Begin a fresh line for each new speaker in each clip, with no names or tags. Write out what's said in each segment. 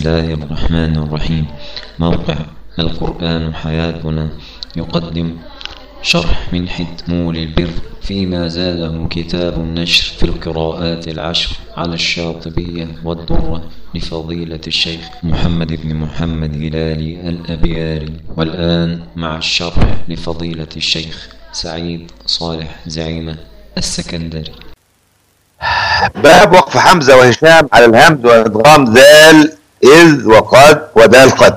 الله الرحمن الرحيم موقع القرآن حياتنا يقدم شرح منحة مول البر فيما زاده كتاب النشر في القراءات العشر على الشاطبية والدرة لفضيلة الشيخ محمد بن محمد هلالي الأبياري والآن مع الشرح لفضيلة الشيخ سعيد صالح زعيمة السكندري
باب وقف حمزة وهشام على الهمز وإدغام ذال إذ وقد ودال قد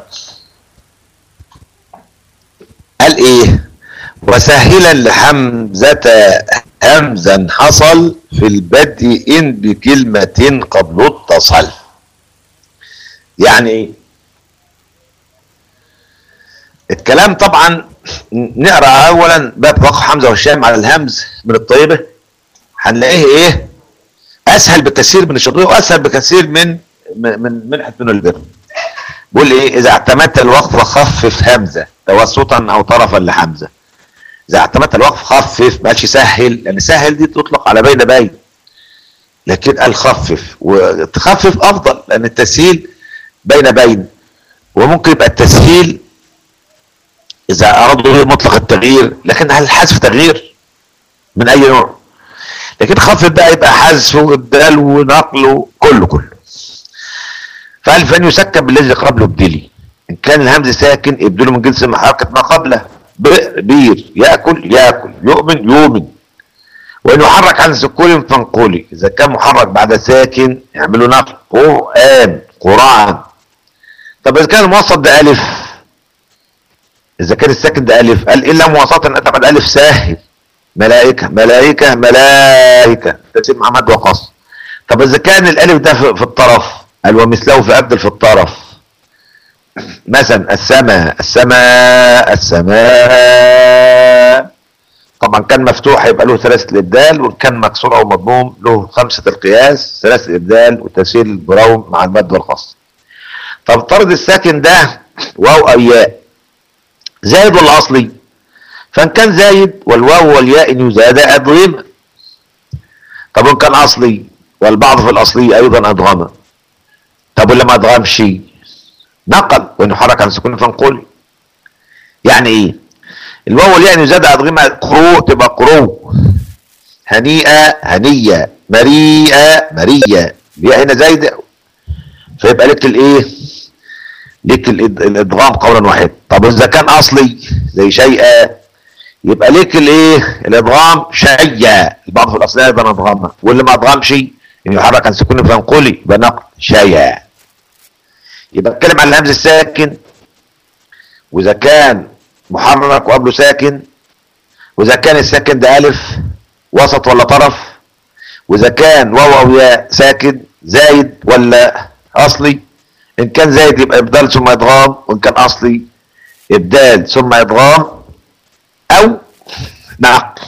قال إيه وسهلا لحمزة همزا حصل في البدء إن بكلمة قبل اتصل يعني إيه الكلام طبعا نقرأ أولا باب وقف حمزة وهشام على الهمز من الطيبة هنلاقيه إيه اسهل بكثير من الشاطبيه واسهل بكثير من من منحه من البر بيقول ايه اذا اعتمدت الوقف خفف همزه توسطا او طرفا لحمزه اذا اعتمدت الوقف خفف ما قالش سهل لان سهل دي تطلق على بين بين لكن قال خفف وتخفف افضل لان التسهيل بين بين وممكن يبقى التسهيل اذا ارادوا مطلق التغيير لكن هل الحذف تغيير من اي نوع لكن خفف بقى يبقى حذف وابدال ونقل كله كله فالف ان يسكن بالذي قبله ابدلي ان كان الهمز ساكن ابدله من جنس حركه ما قبله بير ياكل ياكل يؤمن يؤمن وان يحرك عن سكون فانقولي اذا كان محرك بعد ساكن يعملوا نقل قران قران طب اذا كان الموسط ده الف اذا كان الساكن ده الف قال الا مواصله اتى بعد الف ساهل ملائكة ملائكة ملائكة تسيب محمد وقص طب اذا كان الالف ده في الطرف قال ومثله في ابدل في الطرف مثلا السماء السماء السماء طبعا كان مفتوح يبقى له ثلاثة الابدال وان كان مكسور او مضموم له خمسة القياس ثلاثة الابدال وتسهيل البراوم مع المد والخاص طب طرد الساكن ده واو او ياء زائد ولا اصلي فان كان زايد والواو والياء ان يزاد ادغم طب ان كان اصلي والبعض في الاصلي ايضا ادغم طب ولا ما ادغمش نقل وان حرك عن سكون فانقل يعني ايه الواو والياء ان يزاد ادغم قرو تبقى قرو هنيئه هنيه مريئه مريه الياء هنا زايده فيبقى لك الايه لك الادغام قولا واحدا طب اذا كان اصلي زي شيئا يبقى ليك الايه الادغام شيء البعض في الاصليه يبقى ادغامها واللي ما ادغمش ان يحرك عن سكون فانقلي يبقى نقل شيء يبقى اتكلم عن الهمز الساكن واذا كان محرك وقبله ساكن واذا كان الساكن ده الف وسط ولا طرف واذا كان واو او ياء ساكن زايد ولا اصلي ان كان زايد يبقى ابدال ثم ادغام وان كان اصلي ابدال ثم ادغام او نقل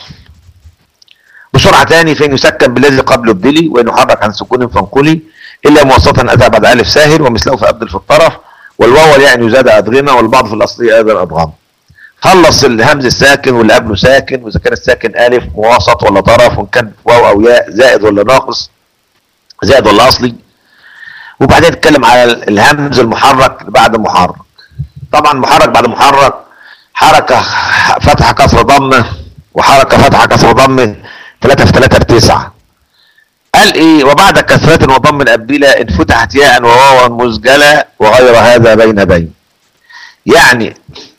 بسرعة تاني فين يسكن بالذي قبله ابدلي وان يحرك عن سكون فانقلي الا موسطا اتى بعد الف ساهل ومثله في ابدل في الطرف والواو يعني يزاد ادغمه والبعض في الاصلي ايضا ادغام خلص الهمز الساكن واللي قبله ساكن واذا كان الساكن الف وسط ولا طرف وان كان واو او ياء زائد ولا ناقص زائد ولا اصلي وبعدين اتكلم على الهمز المحرك بعد محرك طبعا محرك بعد محرك حركة فتحة كسر ضمة وحركة فتحة كسر ضمة ثلاثة في ثلاثة بتسعة قال ايه وبعد كسرة وضم أبدلة ان فتحت ياء وواوا مسجلة وغير هذا بين بين يعني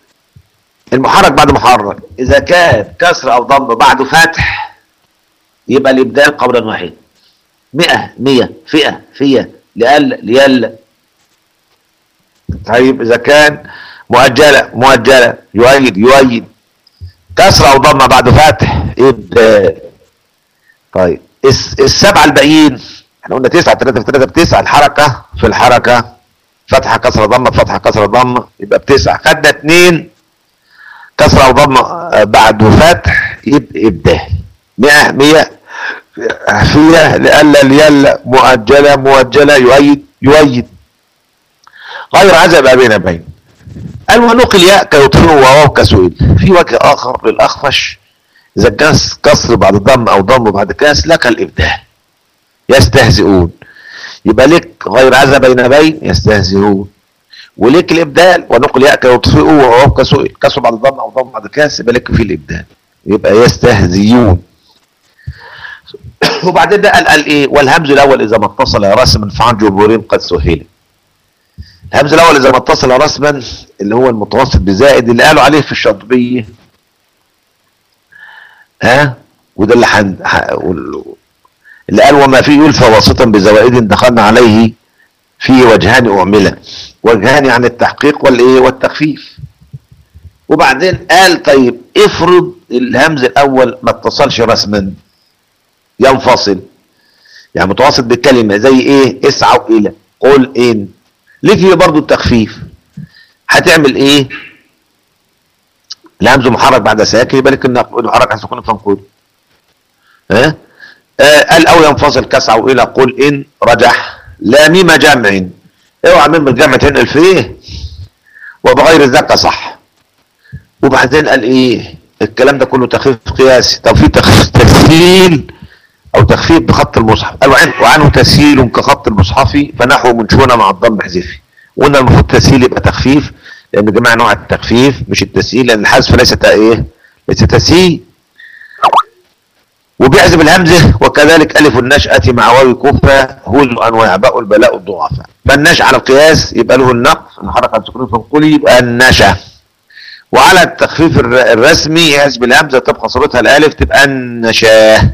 المحرك بعد محرك اذا كان كسر او ضم بعد فتح يبقى الابدال قولا واحدا مئة مية فئة فية لأل ليل طيب اذا كان مؤجلة مؤجلة يؤيد يؤيد كسر او ضمه بعد فتح ابدال طيب السبعه الباقيين احنا قلنا تسعه ثلاثه في ثلاثه بتسعه الحركه في الحركه فتحه كسر ضمه فتحه كسر ضمه يبقى بتسعه خدنا اثنين كسر او ضمه بعد فتح يبقى ابدال 100 100 فيها لألا ليلا مؤجلة مؤجلة يؤيد يؤيد غير هذا يبقى بين بين قال ونقل ياء كيطير وواو كسئل في وجه اخر للاخفش اذا كان كسر بعد ضم او ضم بعد كاس لك الابدال يستهزئون يبقى لك غير هذا بين بين يستهزئون وليك الابدال ونقل ياكل ويطفئوا وهو كسو كسو بعد ضم او ضم بعد كاس يبقى لك فيه الابدال يبقى يستهزئون وبعدين ده قال قال ايه والهمز الاول اذا ما اتصل رسما فعن جمهورين قد سهل الهمز الاول اذا ما اتصل رسما اللي هو المتوسط بزائد اللي قالوا عليه في الشاطبيه ها وده اللي حن... ح... وال- اللي قال وما فيه يلفى واسطا بزوائد دخلنا عليه فيه وجهان اعملا وجهان عن التحقيق والايه والتخفيف وبعدين قال طيب افرض الهمز الاول ما اتصلش رسما ينفصل يعني متوسط بالكلمه زي ايه اسعوا الى قل ان ليه فيه برضه التخفيف هتعمل ايه الهمز محرك بعد ساكن يبقى لك النقل محرك عن سكون فانقول ها آه قال او ينفصل كسعوا الى قل ان رجح لا ميم جمع اوعى ميم الجمع تنقل فيه وبغير ذاك صح وبعدين قال ايه الكلام ده كله تخفيف قياسي طب في تخفيف تسهيل او تخفيف بخط المصحف قال وعن وعنه تسهيل كخط المصحف فنحو منشونه مع الضم حذفي وقلنا المفروض تسهيل يبقى تخفيف لان جماعه نوع التخفيف مش التسهيل لان الحذف ليس تا- ايه ليس تسهيل وبيحذف الهمزه وكذلك الف النشأة مع واو كفة هو انواع باء البلاء الضعفاء فالنشأ على القياس يبقى له النقص المحرك عن سكون فانقولي يبقى النشأ وعلى التخفيف الر- الرسمي يحذف الهمزه تبقى صورتها الالف تبقى النشاه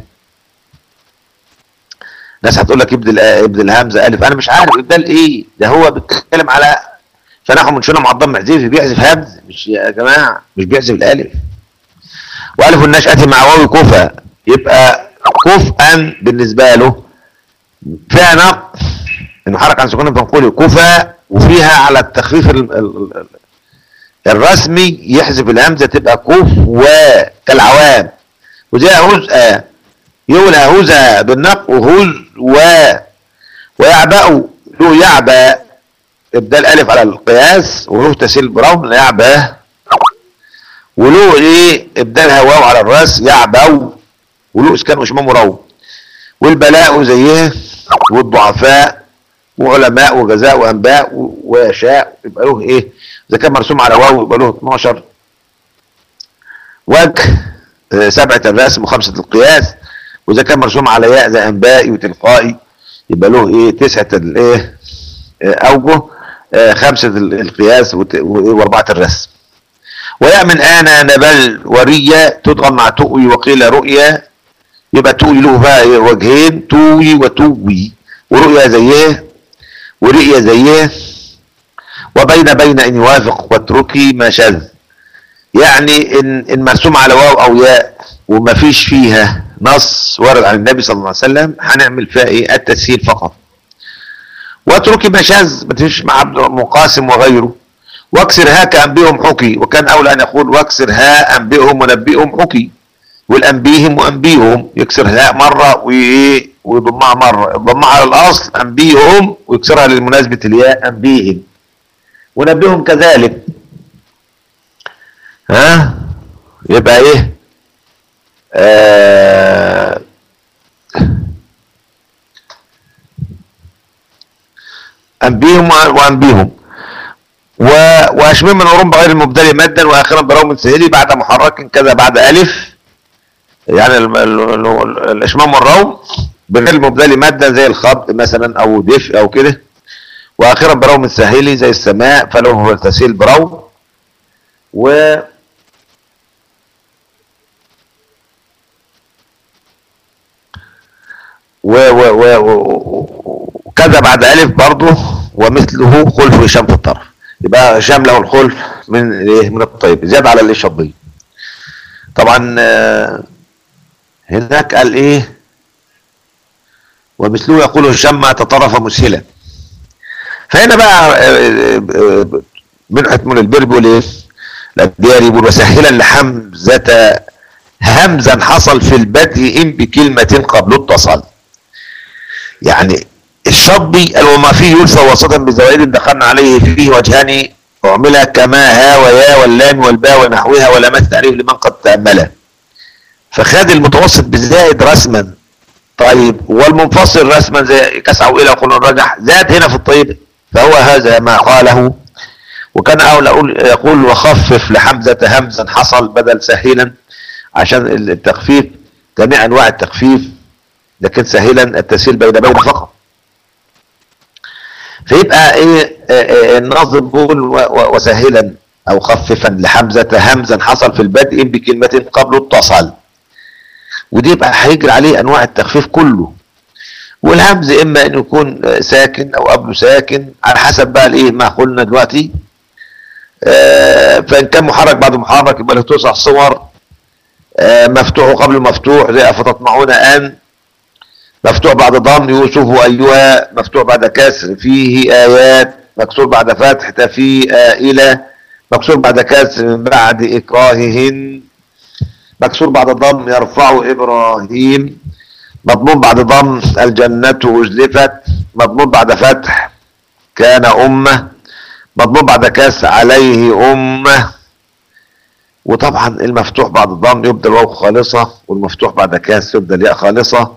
ناس هتقول لك ابدل ابدل الهمزه الف انا مش عارف ابدال ايه ده هو بيتكلم على فنحو من شنو مع الضم محذوف بيحذف همز مش يا جماعه مش بيحذف الالف والف النشأة مع واو كفى يبقى كفءا بالنسبه له فيها نقص انه حرك عن سكون فنقول كفى وفيها على التخفيف ال- ال- ال- الرسمي يحذف الهمزه تبقى كف و كالعوام وزي هزء يقول هزء بالنق وهز و ويعبأ له يعبأ ابدال الف على القياس وله تسهيل براون يعبأ وله ايه ابدالها واو على الراس يعبأ وله اسكان وشمام وروم والبلاء زيه والضعفاء وعلماء وجزاء وانباء و- ويشاء يبقى له ايه اذا كان مرسوم على واو يبقى له 12 وجه آه، سبعة الرسم وخمسة القياس واذا كان مرسوم على ياء زي انبائي وتلقائي يبقى له ايه تسعة الايه آه، اوجه آه، خمسة ال- القياس وت- و- واربعة الرسم وياء من انا نبل ورية تضغم مع تؤوي وقيل رؤيا يبقى تؤوي له بقى إيه؟ وجهين توي وتوي ورؤيا زيه ورؤيا زيه وبين بين ان يوافق واتركي ما شذ يعني ان ان مرسوم على واو او ياء وما فيش فيها نص ورد عن النبي صلى الله عليه وسلم هنعمل فيها ايه التسهيل فقط واتركي ما شاذ ما فيش مع عبد مقاسم وغيره واكسر ها كانبئهم حكي وكان اولى ان يقول واكسر ها انبئهم ونبئهم حكي والانبيهم وانبيهم يكسر ها مره وايه ويضمها مره يضمها على الاصل انبيهم ويكسرها للمناسبه الياء انبيهم ونبئهم كذلك ها يبقى ايه آه انبيهم وانبيهم و... واشمم من ورم بغير المبدل مدا واخرا بروم سهلي بعد محرك كذا بعد الف يعني ال... ال... ال... الاشمام والروم بغير المبدل مدا زي الخط مثلا او دفء او كده واخرا بروم سهلي زي السماء فله تسهيل بروم و و و و و- وكذا بعد ألف برضه ومثله خلف هشام في الطرف يبقى هشام له الخلف من ايه من الطيب زيادة على الإشاطية طبعا آه، هناك قال ايه ومثله يقول هشام ما تطرف مسهلا فهنا بقى آه، آه، آه، منحة من البر بيقول ايه الأبياري بيقول وسهلا لحمزة همزا حصل في البدء إن بكلمة قبل اتصل يعني الشطبي قال وما فيه يلفى وسطا بزوائد دخلنا عليه فيه وجهان اعملها كما ها ويا واللام والباء ونحوها ولامات تعريف لمن قد تأملها فخد المتوسط بالزائد رسما طيب والمنفصل رسما زي كسعوا الى قول الرجح زاد هنا في الطيب فهو هذا ما قاله وكان اولى اقول يقول وخفف لحمزه همزا حصل بدل سهيلا عشان التخفيف جميع انواع التخفيف لكن سهيلا التسهيل بين بين فقط فيبقى ايه آه، آه، الناظم بيقول و- و- وسهلا او خففا لحمزه همزا حصل في البدء بكلمه قبله اتصل ودي يبقى هيجري عليه انواع التخفيف كله والهمز اما ان يكون آه، ساكن او قبله ساكن على حسب بقى الايه ما قلنا دلوقتي آه، فان كان محرك بعد محرك يبقى له تسع صور آه، مفتوح قبل مفتوح زي افتطمعون ان مفتوح بعد ضم يوسف ايها مفتوح بعد كسر فيه ايات مكسور بعد فتح تفي الى مكسور بعد كسر من بعد اكراههن مكسور بعد ضم يرفع ابراهيم مضمون بعد ضم الجنة أزلفت مضمون بعد فتح كان أمة مضمون بعد كسر عليه أمة وطبعا المفتوح بعد الضم يبدأ الواو خالصة والمفتوح بعد كسر يبدأ الياء خالصة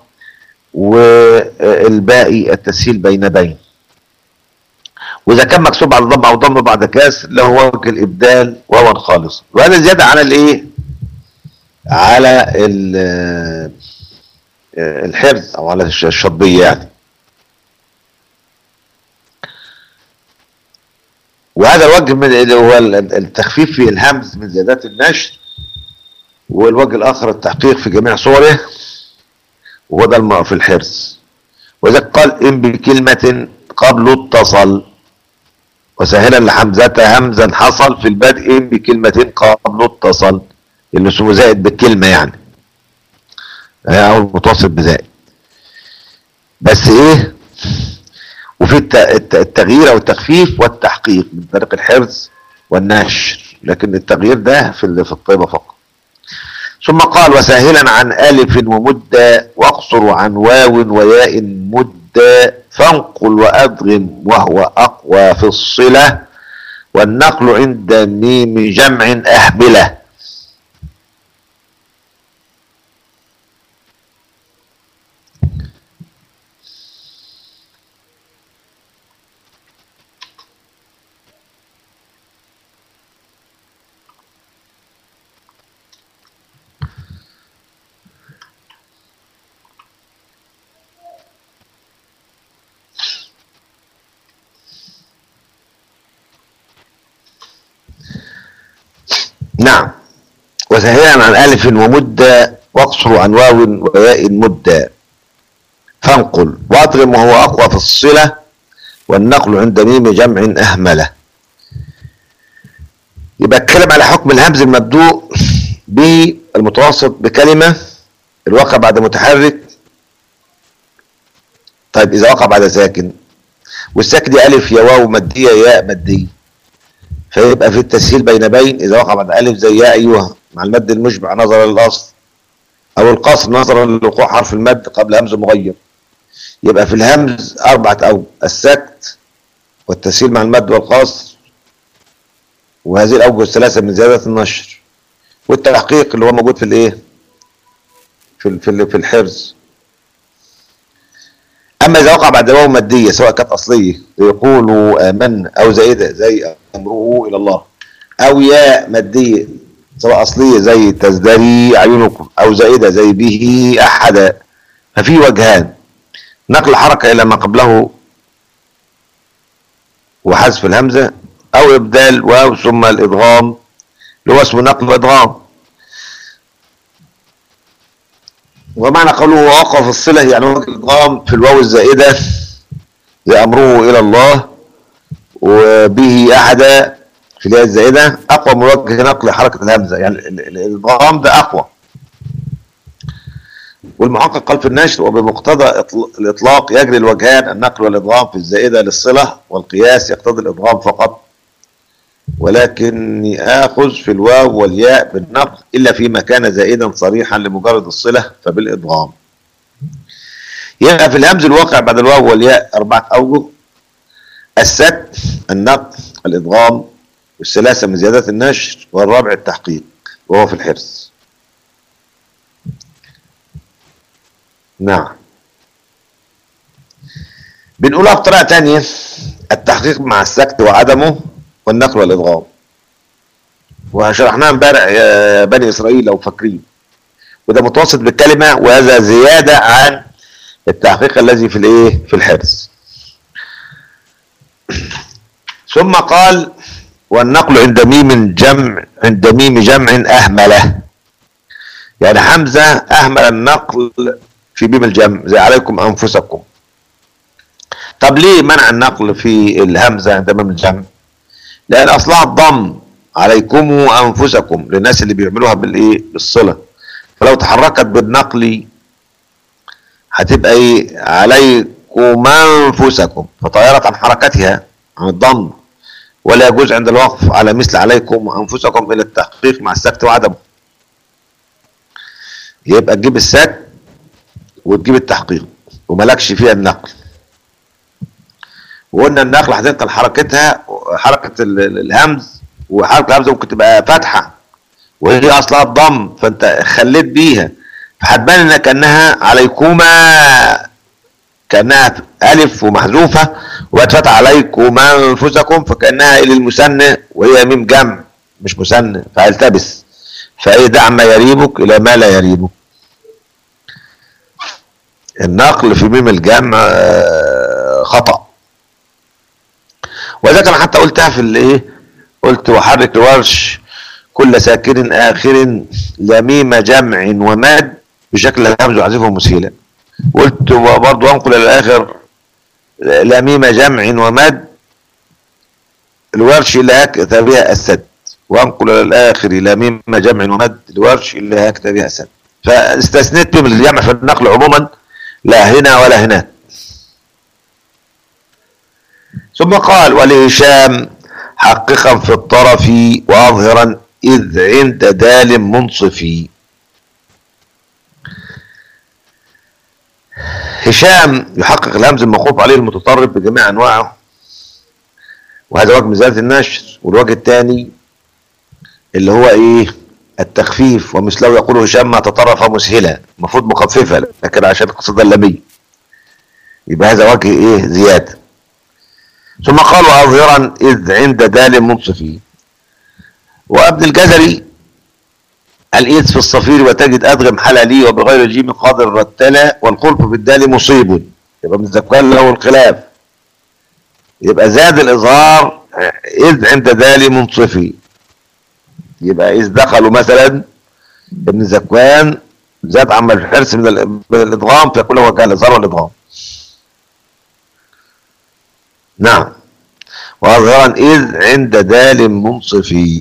والباقي التسهيل بين بين واذا كان مكسور بعد ضم او ضم بعد كسر له وجه الابدال وهو خالص وهذا زياده على الايه على ال- الحرز او على الش- الشطبيه يعني وهذا الوجه من اللي هو ال- التخفيف في الهمز من زيادات النشر والوجه الاخر التحقيق في جميع صوره وهو ده الم- في الحرز وذلك قال ان بكلمة قبل اتصل وسهلا لحمزة همزا حصل في البدء إن بكلمة قبل اتصل اللي اسمه زائد بالكلمة يعني او متوسط بزائد بس ايه وفي الت- الت- التغيير او التخفيف والتحقيق من طريق الحرز والنشر لكن التغيير ده في ال- في الطيبة فقط ثم قال وساهلا عن ألف ومدة واقصر عن واو وياء مدة فانقل وأدغم وهو أقوى في الصلة والنقل عند ميم جمع أهبلة نعم وسهلا عن ألف ومدة واقصر عن واو وياء مدة فانقل واضرم وهو أقوى في الصلة والنقل عند ميم جمع أهملة يبقى اتكلم على حكم الهمز المبدوء بالمتوسط بكلمة الواقع بعد متحرك طيب إذا وقع بعد ساكن والساكن دي ألف يا واو مادية ياء مادية فيبقى في التسهيل بين بين إذا وقع بعد ألف زي يا أيها مع المد المشبع نظرا للأصل أو القصر نظرا لوقوع حرف المد قبل همز مغير يبقى في الهمز أربعة أو السكت والتسهيل مع المد والقصر وهذه الأوجه الثلاثة من زيادة النشر والتحقيق اللي هو موجود في الإيه؟ في ال- في ال- في الحرز اما اذا وقع بعد واو ماديه سواء كانت اصليه يقولوا امنا او زائده زي امره الى الله او ياء ماديه سواء اصليه زي تزدري اعينكم او زائده زي به احدا ففي وجهان نقل حركه الى ما قبله وحذف الهمزه او ابدال واو ثم الادغام اللي هو اسمه نقل وادغام ومعنى قوله وقف الصلة يعني وجه الإدغام في الواو الزائدة زي أمره إلى الله وبه أحد في الياء الزائدة أقوى من وجه نقل حركة الهمزة يعني ال- ال- الإدغام ده أقوى والمحقق قال في النشر وبمقتضى إطل- الإطلاق يجري الوجهان النقل والإدغام في الزائدة للصلة والقياس يقتضي الإدغام فقط ولكني آخذ في الواو والياء بالنقل إلا فيما كان زائدا صريحا لمجرد الصلة فبالإدغام يبقى في الهمز الواقع بعد الواو والياء أربعة أوجه السكت النقل الإدغام والثلاثة من زيادة النشر والرابع التحقيق وهو في الحرز نعم بنقولها بطريقة تانية التحقيق مع السكت وعدمه والنقل والإدغام وشرحناها امبارح يا بني إسرائيل لو فاكرين وده متوسط بالكلمة وهذا زيادة عن التحقيق الذي في الايه في الحرز ثم قال والنقل عند ميم جمع عند ميم جمع أهمله يعني حمزة أهمل النقل في ميم الجمع زي عليكم أنفسكم طب ليه منع النقل في الهمزة عند ميم الجمع لأن أصلها الضم عليكم أنفسكم للناس اللي بيعملوها بالإيه بالصلة فلو تحركت بالنقل هتبقى إيه عليكم أنفسكم فطيرت عن حركتها عن الضم ولا يجوز عند الوقف على مثل عليكم أنفسكم إلى التحقيق مع السكت وعدمه يبقى تجيب السكت وتجيب التحقيق وملكش فيها النقل وقلنا النقل هتنقل حركتها حركة ال- ال- الهمز وحركة الهمزة ممكن تبقى فاتحة وهي أصلها الضم فأنت خليت بيها فهتبان إنها كأنها عليكما كأنها ألف ومحذوفة وبقت فتح عليكم أنفسكم فكأنها إلى المثنى وهي ميم جمع مش مثنى فهيلتبس فإيه دع ما يريبك إلى ما لا يريبك النقل في ميم الجمع آه، خطأ وذلك انا حتى قلتها في الايه قلت وحرك الورش كل ساكن اخر لميم جمع وماد بشكل الهمز وعزفه مسهلا قلت وبرضه انقل الاخر لميم جمع وماد الورش لا هكذا بها السد وانقل الاخر لميم جمع ومد الورش لا هكذا بها السد فاستثنيت من الجمع في النقل عموما لا هنا ولا هناك ثم قال ولهشام حققا في الطرف واظهرا اذ عند دال منصفي هشام يحقق الهمز المخوف عليه المتطرف بجميع انواعه وهذا وجه مزالة النشر والوجه الثاني اللي هو ايه التخفيف ومثله يقول هشام ما تطرف مسهلا المفروض مخففة لكن عشان قصد اللمية يبقى هذا وجه ايه زيادة ثم قال واظهرا اذ عند دال منصفي وابن الجزري الإيد في الصفير وتجد أدغم حلالي وبغير الجيم قادر رتلا والخلف بالدال مصيب يبقى من زكوان له الخلاف يبقى زاد الإظهار إذ عند دال منصفي يبقى إذ دخلوا مثلا ابن زكوان زاد عما الحرص من, ال- من الإدغام فيكون هو كان الإظهار والإدغام نعم وأظهرا إذ عند دال منصفي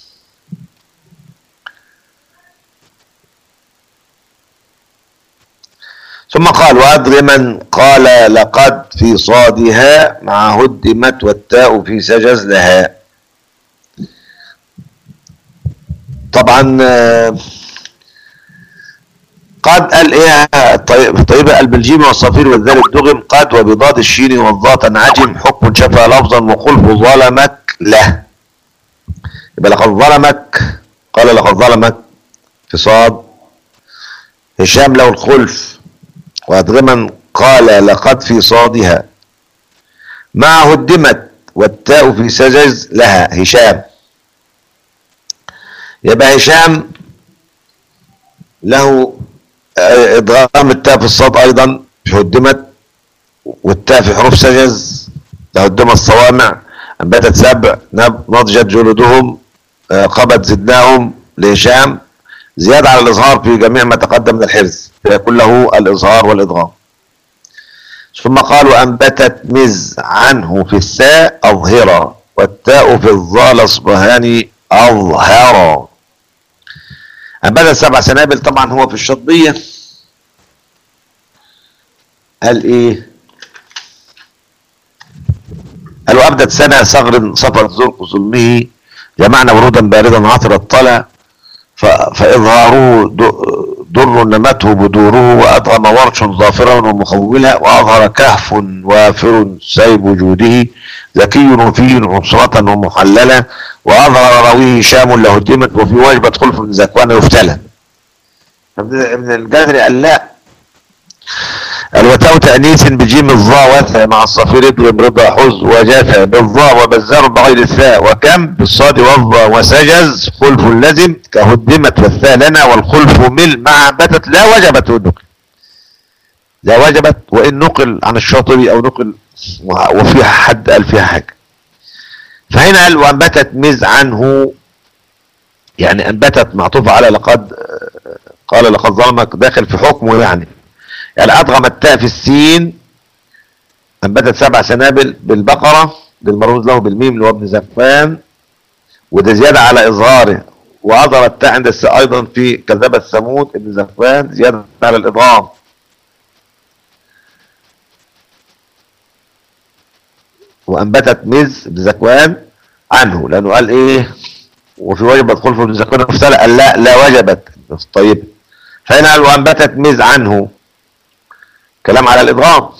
ثم قال وأدر من قال لقد في صادها مع هدمت والتاء في سجز لها طبعا آه، قد قال ايه الطي- طيبة البلجيمي والصفير والذال الدغم قد وبضاد الشين والضاد انعجم حكم شفى لفظا وخلف ظلمك له يبقى لقد ظلمك قال لقد ظلمك في صاد هشام له الخلف وأدغما قال لقد في صادها مع هدمت والتاء في سجز لها هشام يبقى هشام له آه، ادغام التاء في الصاد ايضا هدمت والتاء في حروف سجز تهدم الصوامع انبتت سبع نب- نضجت جلودهم آه، قبت زدناهم لهشام زيادة على الإظهار في جميع ما تقدم من الحرز فيكون له الإظهار والإدغام ثم قال وأنبتت مز عنه في الثاء أظهرا والتاء في الظال أصبهاني أظهرا أنبتت سبع سنابل طبعا هو في الشطبية قال إيه قال وأبدت سنة صغر صفر زرق ظلمه جمعنا ورودا باردا عطر الطلع ف- فإظهاره د- در نمته بدوره وأدغم ورش ظافرا ومخولا وأظهر كهف وافر سيب وجوده ذكي وفي عصرة ومحللا وأظهر رويه شام له هدمت وفي وجبة خلف من زكوان يفتلى ابن ابن الجزري قال لا الوتاء تأنيس بجيم الظاء وثى مع الصفير اضرب رضا حز وجثى بالظاء وبزار بغير الثاء وكم بالصاد والظاء وسجز خلف لزم كهدمت والثاء لنا والخلف مل مع بتت لا وجبت ونقل لا وجبت وإن نقل عن الشاطبي أو نقل وفيها حد قال فيها حاجة فهنا قال وأنبتت مز عنه يعني أنبتت معطوفة على لقد قال لقد ظلمك داخل في حكمه يعني يعني أضغم التاء في السين أنبتت سبع سنابل بالبقرة بالمرموز له بالميم اللي هو ابن زفان وده زيادة على إظهاره وأظهر التاء عند الساء أيضا في كذبة ثمود ابن زفان زيادة على الإضغام وأنبتت مز ابن زكوان عنه لأنه قال إيه وفي وجبت خلف ابن زكوان مفتلى قال لا لا وجبت طيب فهنا قال وأنبتت مز عنه كلام على الإضغام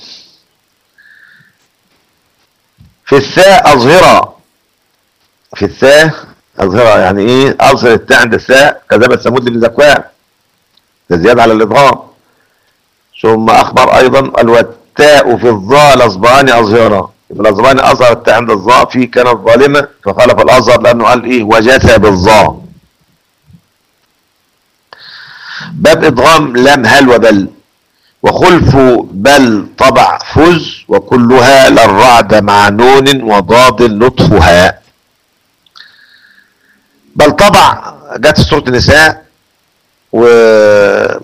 في الثاء أظهرة في الثاء أظهرة يعني إيه أظهر التاء عند الثاء كذبت ثمود بن زكوان ده زيادة على الإضغام ثم أخبر أيضا الوتاء في الظاء الأصبعان أظهرة يبقى الأصبعان أظهر التاء عند الظاء في كانت ظالمة فخالف الأظهر لأنه قال إيه وجثى بالظاء باب إضغام لم هل وبل وخلف بل طبع فز وكلها للرعد مع نون وضاد لطفها بل طبع جت في سورة النساء وطبعا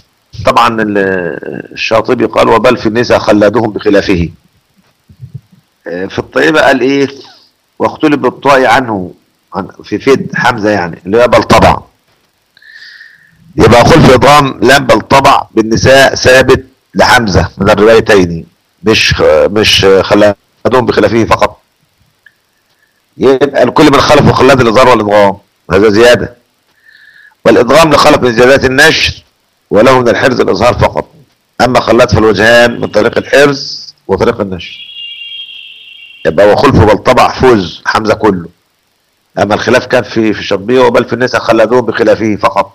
الشاطبي قال وبل في النساء خلدهم بخلافه في الطيبة قال ايه واختلف بالطاء عنه عن في فد حمزة يعني اللي هو بل طبع يبقى خلف إضغام لم بل طبع بالنساء ثابت لحمزة من الروايتين مش مش خلدهم بخلافه فقط يبقى الكل من خلف وخلاد الإظهار والإضغام هذا زيادة والإضغام لخلق من زيادات النشر وله من الحرز الإظهار فقط أما خلات فالوجهان من طريق الحرز وطريق النشر يبقى وخلفه بل طبع فوز حمزة كله أما الخلاف كان في في شطبية وبل في النساء خلدوه بخلافه فقط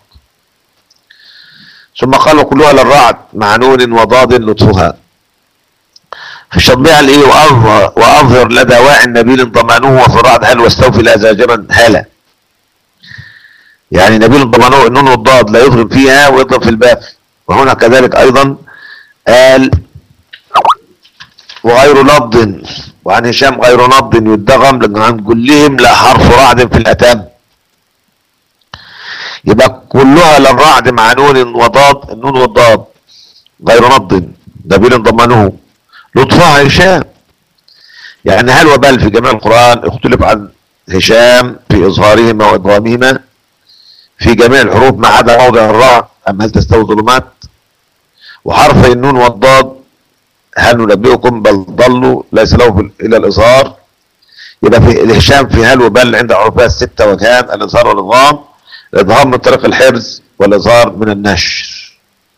ثم قالوا كلها للرعد مع نون وضاد لطفها في الشطبية قال ايه وأظهر, وأظهر لدى واع نبيل ضمانوه وفي الرعد هل واستوفي لا زاجرا هلا يعني نبيل ضمانوه النون والضاد لا يضرب فيها ويضرب في الباب وهنا كذلك أيضا قال وغير نض وعن هشام غير نض يدغم عن كلهم لا حرف رعد في الأتام يبقى كلها للرعد مع نون وضاد النون والضاد غير نض نبيل ضمنه لطفها هشام يعني هل وبل في جميع القرآن اختلف عن هشام في إظهارهما وإضغامهما في جميع الحروف ما عدا موضع الراء أم هل تستوي ظلمات وحرف النون والضاد هل ننبئكم بل ضلوا ليس له إلا الإظهار يبقى في الهشام في هل وبل عند عرفها الستة وكان الإظهار والإضغام الإظهار من طريق الحرز والإظهار من النشر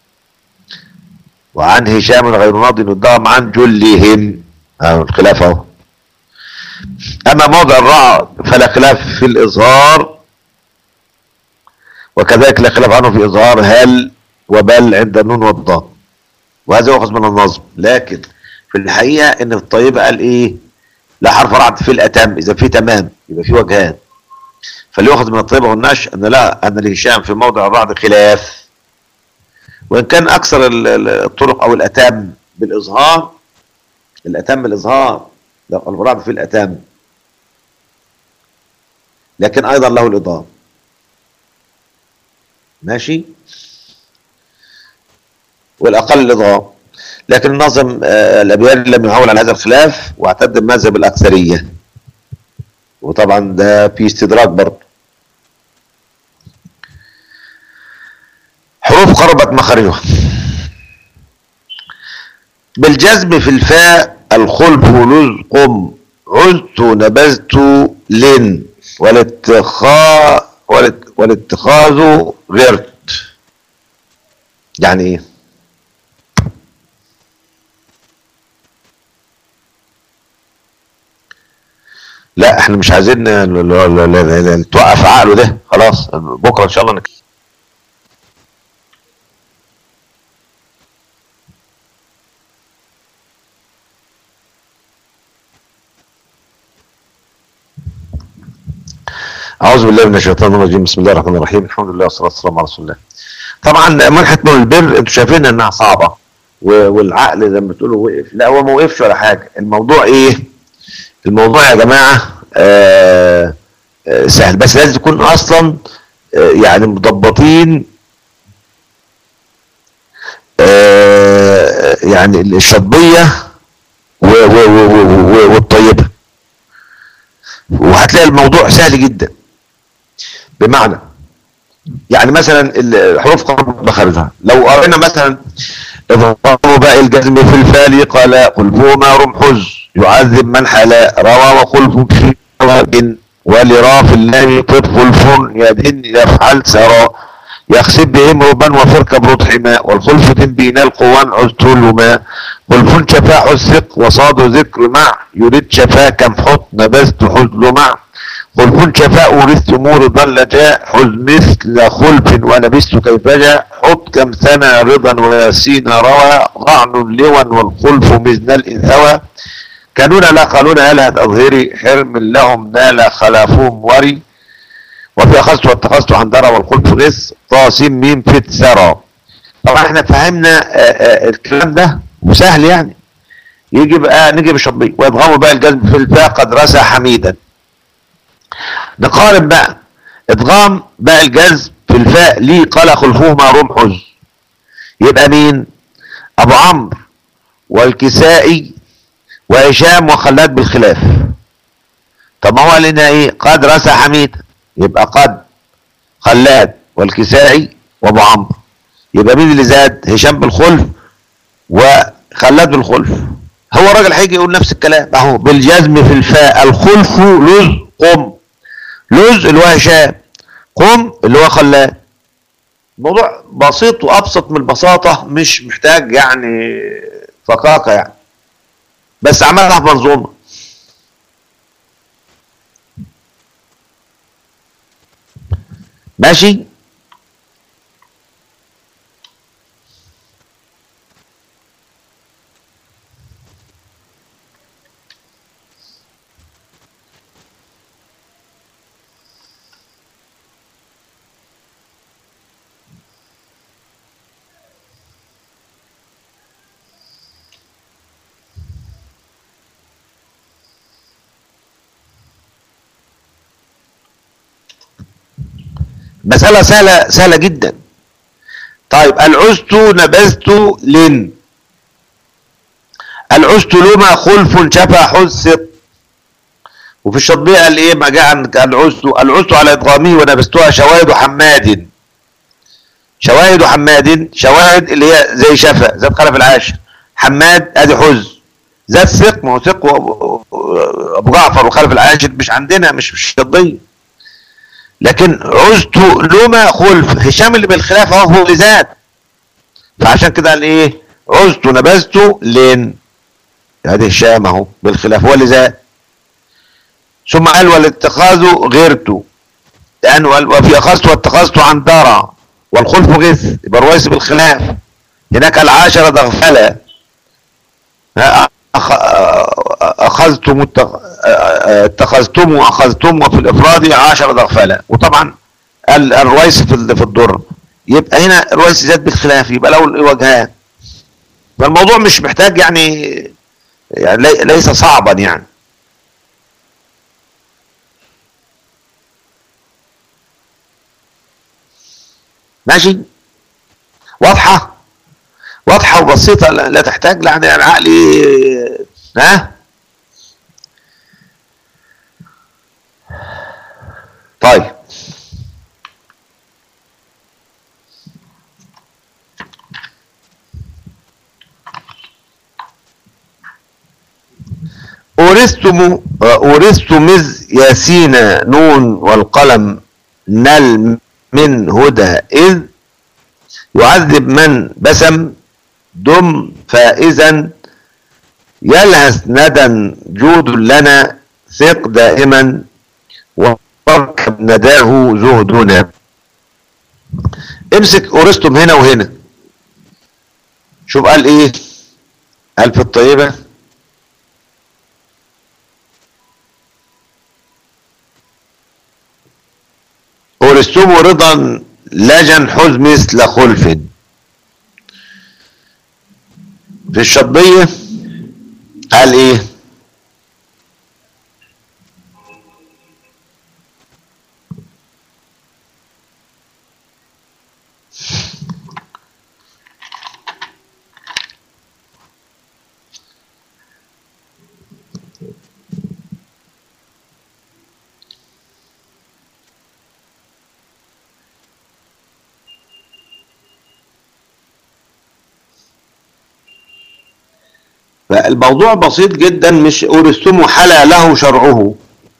وعن هشام غير ناض يدغم عن جلهم أو الخلاف اهو أما موضع الراء فلا خلاف في الإظهار وكذلك لا خلاف عنه في إظهار هل وبل عند النون والضاد وهذا يؤخذ من النظم لكن في الحقيقة ان في الطيبة قال ايه لا حرف رعد في الاتم اذا في تمام يبقى في وجهان فاللي يؤخذ من الطيبة والنشء ان لا ان الهشام في موضع الرعد خلاف وان كان اكثر الطرق او الاتام بالاظهار الاتام بالاظهار الرعد في الاتام لكن ايضا له الاضافه ماشي والأقل الإضغام لكن الناظم آه الأبياري لم يعول على هذا الخلاف واعتد بمذهب الأكثرية وطبعا ده في استدراك برضه حروف قربت مخارجها بالجزم في الفاء الخلف لزقم عزت نبذت لن والاتخاذ والاتخاذ غرت يعني ايه لا احنا مش عايزين توقف عقله ده خلاص بكره ان شاء الله نك... أعوذ بالله من الشيطان الرجيم بسم الله الرحمن الرحيم الحمد لله والصلاة والسلام على رسول الله طبعا منحة نور البر انتوا شايفين انها صعبة و- والعقل زي ما بتقولوا وقف لا هو ما وقفش ولا حاجة الموضوع ايه الموضوع يا جماعة آه آه سهل بس لازم تكون اصلا آه يعني مضبطين آه يعني الشطبية و- و- و- و- و- والطيبة وهتلاقي الموضوع سهل جدا بمعنى يعني مثلا الحروف قرب مخارجها لو قرينا مثلا اضربوا باء الجزم في الفال قال قلبهما رمحز يعذب من حلا روى وقلب في واد ولرا في اللام طب خلف يدن يفعل سرى يخسب بهم ربا وفرك برضح ماء والخلف بين القوان عزتل ماء خلف شفاء الثق وصاد ذكر مع يريد شفاء كم حط نبذت حزل مع خلف شفاء ورثت امور ضل جاء حز مثل خلف ولبست كيف جاء حط كم ثنى رضا وياسين روى ضعن لوا والخلف مزن الانثوى كانون لا قالون هل أظهري حرم لهم نال خلافهم وري وفي أخذت واتخذت عن درى والخلف غس طاسم ميم فت ثرى طبعا احنا فهمنا آه، آه، الكلام ده وسهل يعني يجي بقى نجي بشطبي ويضغموا بقى الجزم في الفاء قد رسى حميدا نقارن بقى ادغام باء الجزم في الفاء ليه قال خلفهما رمحز يبقى مين ابو عمرو والكسائي وهشام وخلاد بالخلاف طب ما هو لنا ايه قد رسى حميد يبقى قد خلاد والكسائي وابو عمرو يبقى مين اللي زاد هشام بالخلف وخلاد بالخلف هو الراجل هيجي يقول نفس الكلام اهو بالجزم في الفاء الخلف لز قم لز اللي هو هشام قم اللي هو خلاد الموضوع بسيط وابسط من البساطه مش محتاج يعني فقاقه يعني بس عملها في منظومه ماشي مسألة سهلة سهلة جدا طيب العزت نبذت لن العزت لما خلف شفا حسط وفي الشطبية قال ايه ما جاء عن العزت العزت على ادغامه ونبذتها شواهد حماد شواهد حماد شواهد اللي هي زي شفا ذات خلف العاشر حماد ادي حز ذات ثق ما هو ثق وأبو- ابو جعفر وخلف العاشر مش عندنا مش مش الشطبية لكن عزت لما خلف هشام اللي بالخلاف اهو هو اللي زاد فعشان كده قال ايه عزت نبذت لين ادي هشام اهو بالخلاف هو اللي زاد ثم قال والاتخاذ غيرت لان وال- وفي اخذت واتخذت عن درى والخلف غث يبقى رويس بالخلاف هناك العاشرة دغفلة ها، أخ- اخذتم التخ- اتخذتم واخذتم وفي الافراد عشر دغفله وطبعا ال- الرويس في ال- في الضر يبقى هنا الرويس زاد بالخلاف يبقى له الوجهان فالموضوع مش محتاج يعني يعني لي- ليس صعبا يعني ماشي واضحه واضحه وبسيطه لا لا تحتاج لا يعني عقلي ها طيب أورثتم أورثتم مز ياسين نون والقلم نل من هدى إذ يعذب من بسم دم فائزا يلهث ندى جود لنا ثق دائما واركب نداه زهدنا امسك اورستم هنا وهنا شوف قال ايه قال في الطيبة أورستم رضا لجن حز مثل خلف في الشطبية قال ايه فالموضوع بسيط جدا مش أورستم حلا له شرعه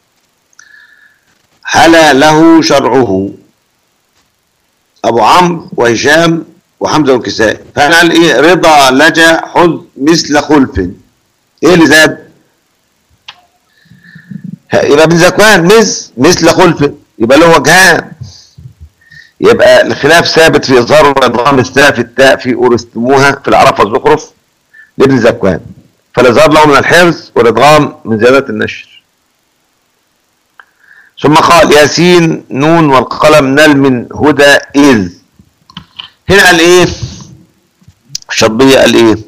حلا له شرعه أبو عمرو وهشام وحمزة والكسائي فأنا قال إيه رضا لجا حز مثل خلف إيه اللي زاد؟ يبقى ابن زكوان مثل مثل خلف يبقى له وجهان يبقى الخلاف ثابت في إظهار وإضغام التاء في التاء في أورستموها في العرف والزخرف لابن زكوان فالإظهار له من الحرز والإدغام من زيادة النشر ثم قال ياسين نون والقلم نل من هدى إذ هنا قال إيه الشطبية قال إيه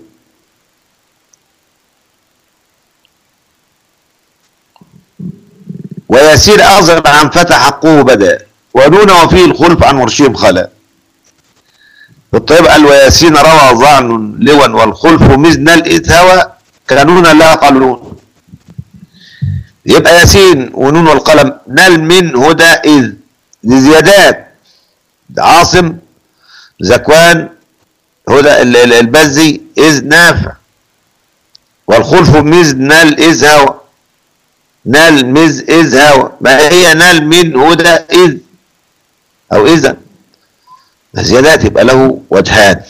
ويسير أغزر عن فتح حقه بدا ونون وفيه الخلف عن مرشيهم خلا الطيب قال وياسين روى ظعن لوا والخلف مزن الإثهوى كانون لا قالون يبقى ياسين ونون والقلم نل من هدى إذ دي زيادات عاصم زكوان هدى البزي إذ نافع والخلف مز نل إذ هوى نل مز إذ هوى ما هي نل من هدى إذ أو إذا زيادات يبقى له وجهان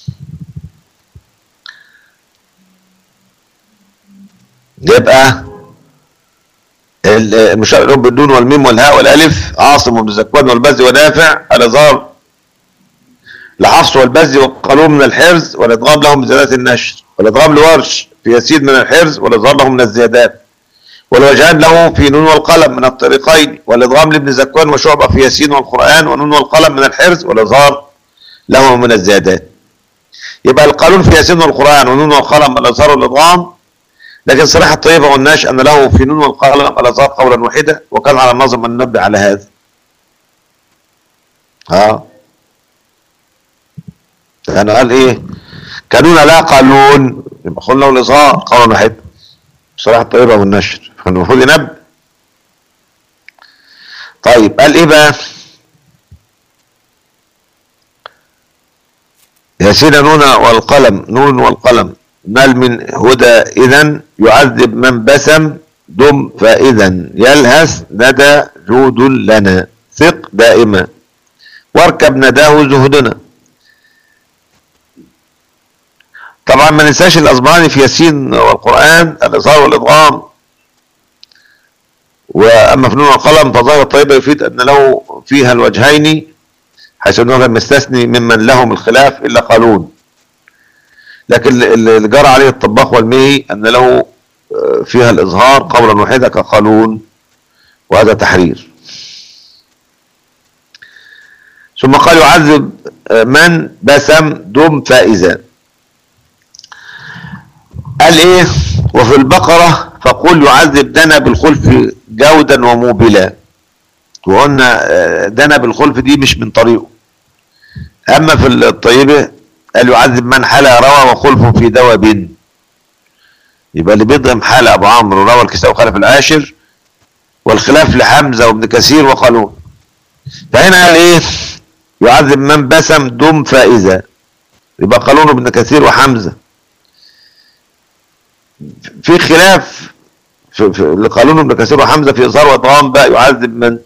يبقى المشار بالدون والميم والهاء والالف عاصم وابن زكوان والبزي ونافع الازهار لحفص والبزي والقالون من الحرز والادغام لهم من زيادات النشر والادغام لورش في يسيد من الحرز والاظهار له من الزيادات والوجهان له في نون والقلم من الطريقين والادغام لابن زكوان وشعبة في ياسين والقرآن ونون والقلم من الحرز والاظهار له من الزيادات يبقى القانون في ياسين والقرآن ونون والقلم الازهار والادغام لكن صراحة الطيبة والناش أن له في نون والقلم الأزهار قولا واحدا وكان على النظم أن ننبه على هذا ها يعني قال إيه كانون لا قالون يبقى قلنا الإظهار قولا واحدا صراحة الطيبة والنشر فالمفروض ينبه طيب قال إيه بقى ياسين نون والقلم نون والقلم نال من هدى إذا يعذب من بسم دم فإذا يلهث ندى جود لنا ثق دائما واركب نداه زهدنا طبعا ما ننساش الأصبعاني في ياسين والقرآن الإظهار والإضغام وأما فنون القلم فظاهر الطيبة يفيد أن له فيها الوجهين حيث أنه لم يستثني ممن لهم الخلاف إلا قالون لكن اللي جرى عليه الطباخ والمهي أن له فيها الإظهار قولا واحدا كقانون وهذا تحرير ثم قال يعذب من بسم دم فائزا قال ايه وفي البقرة فقل يعذب دنا بالخلف جودا وموبلا وقلنا دنا بالخلف دي مش من طريقه اما في الطيبة قال يعذب من حلا روى وخلف في دواب يبقى اللي بيضغم حال ابو عمرو روى الكساء وخلف العاشر والخلاف لحمزة وابن كثير وقالون فهنا قال ايه يعذب من بسم دم فائزة يبقى قالون ابن كثير وحمزة في خلاف في, في لقالون ابن كثير وحمزة في إظهار وإطغام بقى يعذب من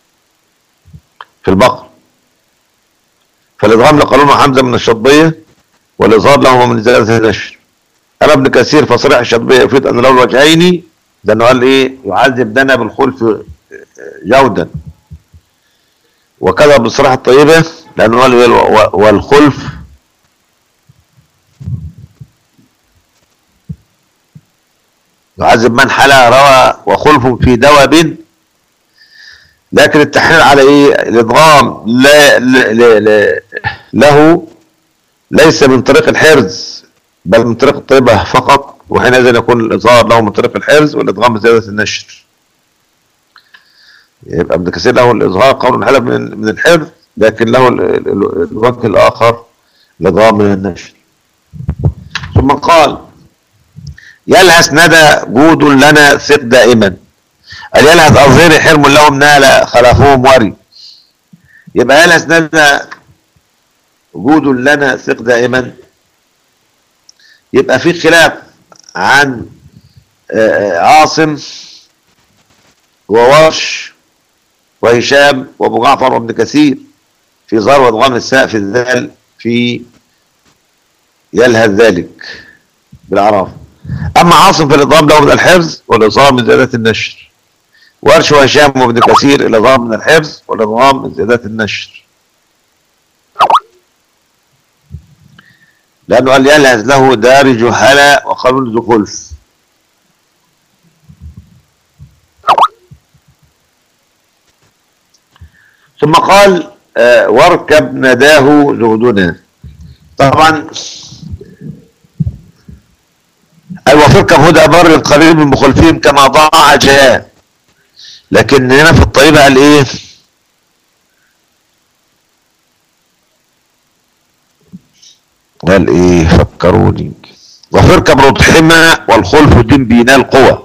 في البقر فالإضغام لقالون وحمزة من الشطبية والإظهار لهما من زيادة النشر أما ابن كثير فصريح الشطبية يفيد أن له الوجهين لأنه قال إيه يعذب دنا بالخلف جودا وكذا بصراحة الطيبة لأنه قال والخلف يعذب من حلا روى وخلف في دواب لكن التحرير على ايه الادغام لا, لا, لا, لا له ليس من طريق الحرز بل من طريق الطيبة فقط وحينئذ يكون الإظهار له من طريق الحرز والإدغام بزيادة النشر يبقى ابن كثير له الإظهار قول حلب من من الحرز لكن له ال- ال- الوجه الآخر الإدغام من النشر ثم قال يلهث ندى جود لنا ثق دائما قال يلهث أظهري حرم لهم نال خلفهم وري يبقى يلهث ندى جود لنا ثق دائما يبقى في خلاف عن آه، عاصم وورش وهشام وابو جعفر وابن كثير في ظهر وادغام الساء في الذال في يلهث ذلك بالعراف اما عاصم في الادغام له من الحفظ والاظهار من زيادات النشر ورش وهشام وابن كثير الادغام من الحفظ والادغام من زيادات النشر لأنه قال يلهث له دار جهلاء وقانون ذو خلف ثم قال آه، واركب نداه زهدنا طبعا أيوة وفركب هدى بر قريب من مخلفهم كما ضاع جاء لكن هنا في الطيبة قال ايه قال ايه فكروني وفركب رضحما والخلف دين بينال قوة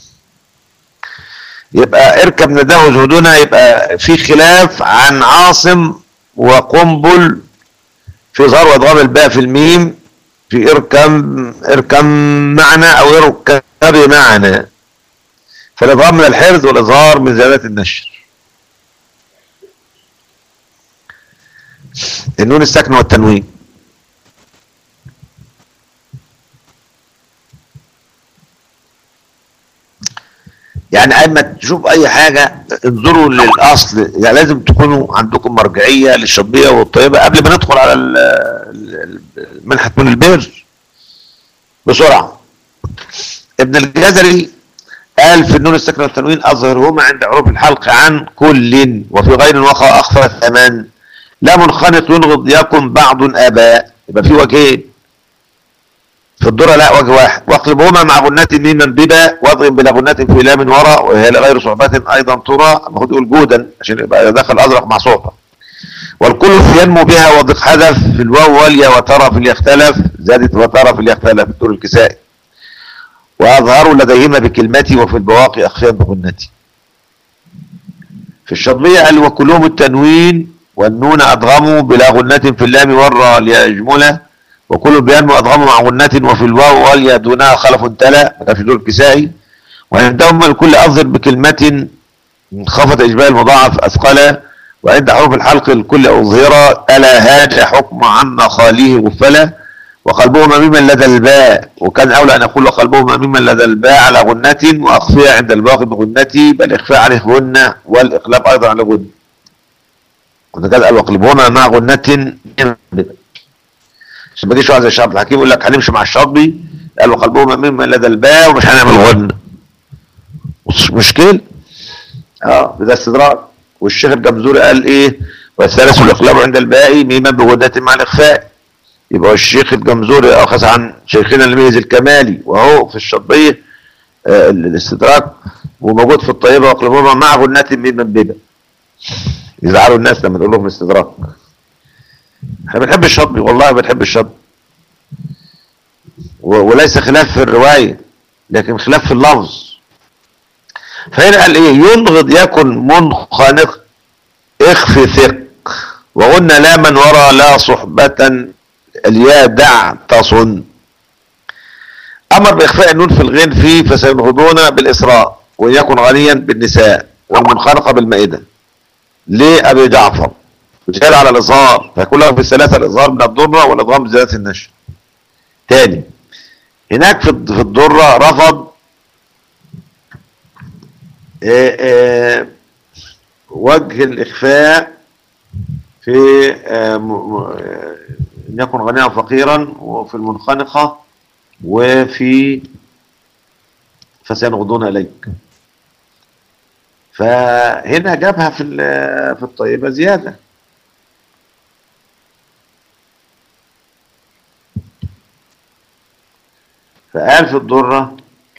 يبقى اركب نداه زهدنا يبقى في خلاف عن عاصم وقنبل في ظهر وادغام الباء في الميم في اركم اركم معنا او اركب معنا فالادغام من الحرز والاظهار من زيادات النشر النون الساكنه والتنوين يعني اما تشوف اي حاجة انظروا للاصل يعني لازم تكونوا عندكم مرجعية للشطبية والطيبة قبل ما ندخل على ال- ال- منحة من البر بسرعة ابن الجزري قال في النون الساكنة والتنوين اظهرهما عند حروف الحلق عن كل وفي غير وقع اخفى ثمان لا منخنق ينغض يكن بعض اباء يبقى في وجهين في الذرة لا وجه واحد واقلبهما مع غنة ميما ببا واضغم بلا غنة في لام وراء وهي لغير صحبة ايضا ترى المفروض يقول جودا عشان يبقى دخل ازرق مع صحبة والكل ينمو بها وضق حذف في الواو واليا وترى في اليختلف زادت وترى في اليختلف دور الكسائي واظهروا لديهما بكلمتي وفي البواقي اخفيا بغنتي في الشطبية قال وكلهم التنوين والنون ادغموا بلا غنة في اللام والراء ليجمله وكل بينمو أضغم مع غنة وفي الواو واليا دونها خلف تلا ده في دور الكسائي وعندهم الكل أظهر بكلمة خفت إجبال المضاعف أثقلا وعند حروف الحلق الكل أظهر ألا هاج حكم عن خاليه غفلا وقلبهما ممن لدى الباء وكان أولى أن يقول وقلبهما ممن لدى الباء على غنة وأخفيها عند الباقي بغنتي بل إخفاء عليه غنة والإقلاب أيضا على غنة وده قال وقلبهما مع غنة عشان ما يجيش واحد زي الشعب الحكيم يقول لك هنمشي مع الشاطبي قال وقلبهما ممن لدى الباء ومش هنعمل غنة مش مشكلة اه ده استدراك والشيخ الجمزوري قال ايه والثالث الاقلاب عند الباقي ميما بغنة مع الاخفاء يبقى الشيخ الجمزوري اخذ عن شيخنا الميز الكمالي وهو في الشطبية آه الاستدراك وموجود في الطيبة واقلبهما مع غنة ميما بيبا يزعلوا الناس لما تقول لهم استدراك احنا بنحب الشطبي والله بنحب الشطبي و- وليس خلاف في الرواية لكن خلاف في اللفظ فهنا قال ايه ينغض يكن منخنق اخفي ثق وقلنا لا من وراء لا صحبة الياء دع تصن امر باخفاء النون في الغين فيه فسينهضون بالاسراء ويكن غنيا بالنساء والمنخنقة بالمائدة ليه ابي جعفر جال على الاظهار فيكون له في الثلاثة الاظهار من الضرة والاضغام بزيادة النشر تاني هناك في في الضرة رفض آه، آه، وجه الإخفاء في آه، م- م- آه، أن يكن غنيا وفقيرا وفي المنخنقة وفي فسينغضون إليك فهنا جابها في ال- في الطيبة زيادة فقال في الضرة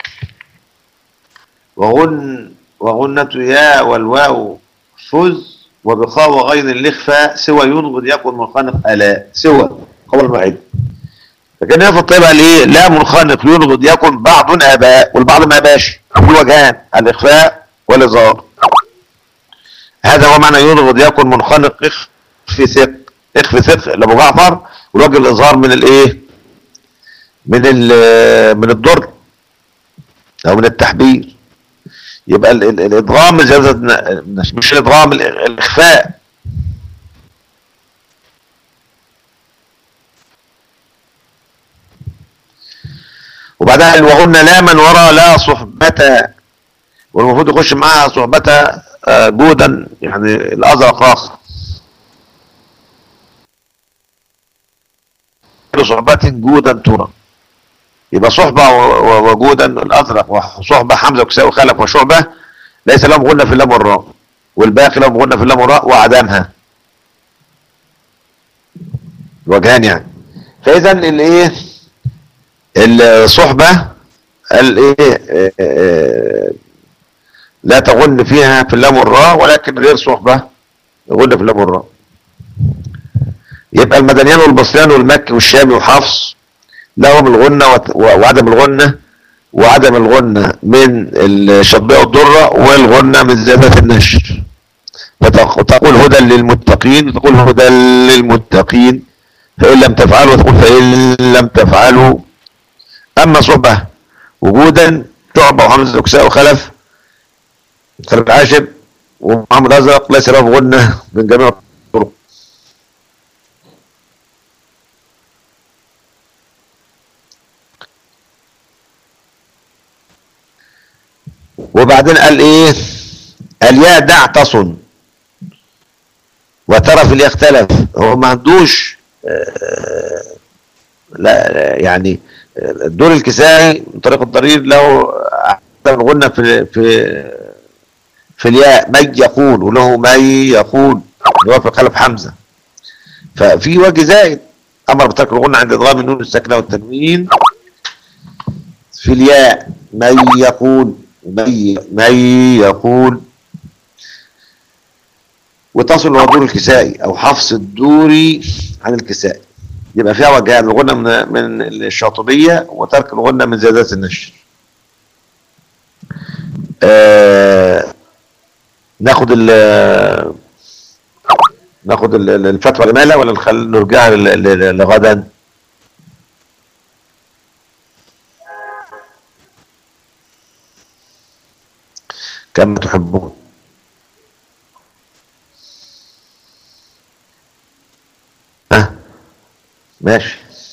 وغن وغنة يا والواو فز وبخاء وغين الإخفاء سوى ينغض يكن منخنق ألا سوى قول واحد لكن هنا في الطيبة قال ايه لا منخنق ينغض يكن بعض اباء والبعض ما باش في وجهان الاخفاء والاظهار هذا هو معنى ينغض يكن منخنق اخفي ثق اخفي ثق لابو جعفر والوجه الاظهار من الايه من ال- من الضر او من التحبير يبقى ال- ال- الادغام زيادة مش الادغام ال- الاخفاء وبعدها قال وهن لا من وراء لا صحبة والمفروض يخش معاها صحبة آه، جودا يعني الازرق راس صحبة جودا ترى يبقى صحبة و- و- وجودا الازرق وصحبة حمزة وكساء وخلف وشعبة ليس لهم غنى في اللام والراء والباقي لهم غنى في اللام والراء وعدمها وجهان يعني فاذا الايه الصحبة الايه آه، آه، لا تغن فيها في اللام والراء ولكن غير صحبة غن في اللام والراء يبقى المدنيان والبصريان والمكي والشامي وحفص لهم الغنة وت- وعدم الغنة وعدم الغنة من الشطبية والضرة والغنة من زيادة النشر فتقول هدى للمتقين وتقول هدى للمتقين فإن لم تفعلوا تقول فإن لم تفعلوا أما صحبة وجودا شعبة وحمزة وكساء وخلف خلف العاشر ومحمد أزرق ليس له غنة من جميع الطرق وبعدين قال ايه الياء دع تصن وترى اللي يختلف هو ما عندوش آه، لا لا، يعني آه، الدور الكسائي من طريق الضرير له عدم الغنة في في في الياء من يقول وله من يقول اللي هو في خلف حمزة ففي وجه زائد امر بترك الغنة عند ادغام النون الساكنة والتنوين في الياء من يقول من من يقول وتصل هو دور الكسائي او حفص الدوري عن الكسائي يبقى فيها وجهان الغنة من من الشاطبية وترك الغنة من زيادات النشر آه ناخد ال ناخد ال- ال- الفتوى لمالا ولا نخل نرجعها ل- ل- لغدا كما تحبون ها ماشي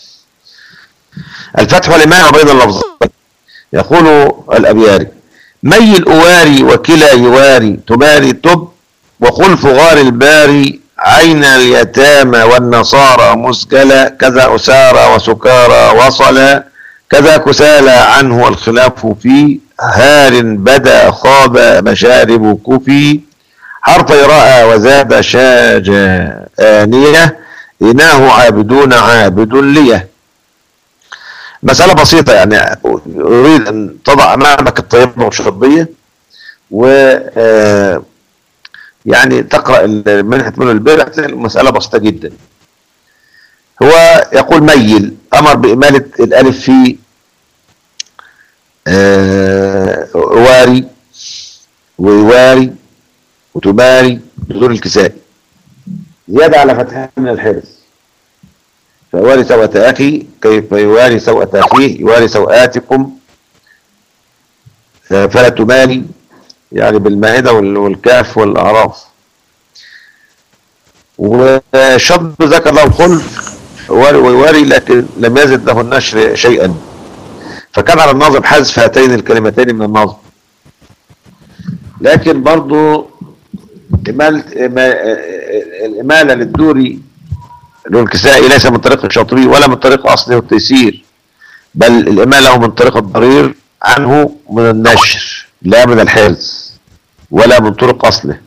الفتح لما بين اللفظين يقول الأبياري مي الأواري وكلا يواري تباري تب وخلف غار الباري عين اليتامى والنصارى مسجلة كذا أسارى وسكارى وصل كذا كسالى عنه الخلاف في هار بدا خاب مشارب كفي حرف رأى وزاد شاج آنية إناه عابدون عابد ليه مسألة بسيطة يعني أريد أن تضع أمامك الطيبة والشربية و آه، يعني تقرأ ال- منحة من البيع المسألة بسيطة جدا هو يقول ميل أمر بإمالة الألف في آه، واري ويواري وتماري بدون الكسائي زيادة على فتحها من الحرز فواري سوءة أخي كيف يواري سوءة أخيه يواري سوءاتكم آه، فلا تماري يعني بالمائدة وال- والكهف والأعراف وشرط ذكر له الخلف واري ويواري لكن لم يزد له النشر شيئا فكان على الناظم حذف هاتين الكلمتين من النظم لكن برضو إمالة إما- الإمالة للدوري اللي هو الكسائي ليس من طريق الشاطبي ولا من طريق أصله التيسير بل الإمالة من طريق الضرير عنه من النشر لا من الحرز ولا من طرق أصله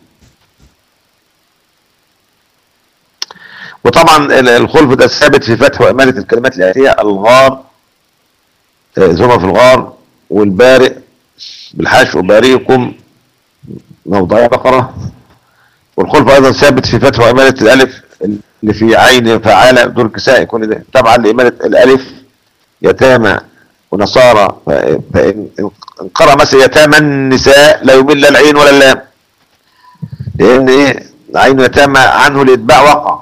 وطبعا ال- الخلف ده ثابت في فتح وإمالة الكلمات الآتية الغار آه، ثم في الغار والبارئ بالحشو بارئكم موضع بقرة والخلف أيضا ثابت في فتح وإمالة الألف اللي في عين فعالة دور كساء يكون ده طبعا لإمالة الألف يتامى ونصارى ف- فإن إن قرأ مثلا يتامى النساء لا يمل لا العين ولا اللام لأن إيه عين يتامى عنه الإتباع وقع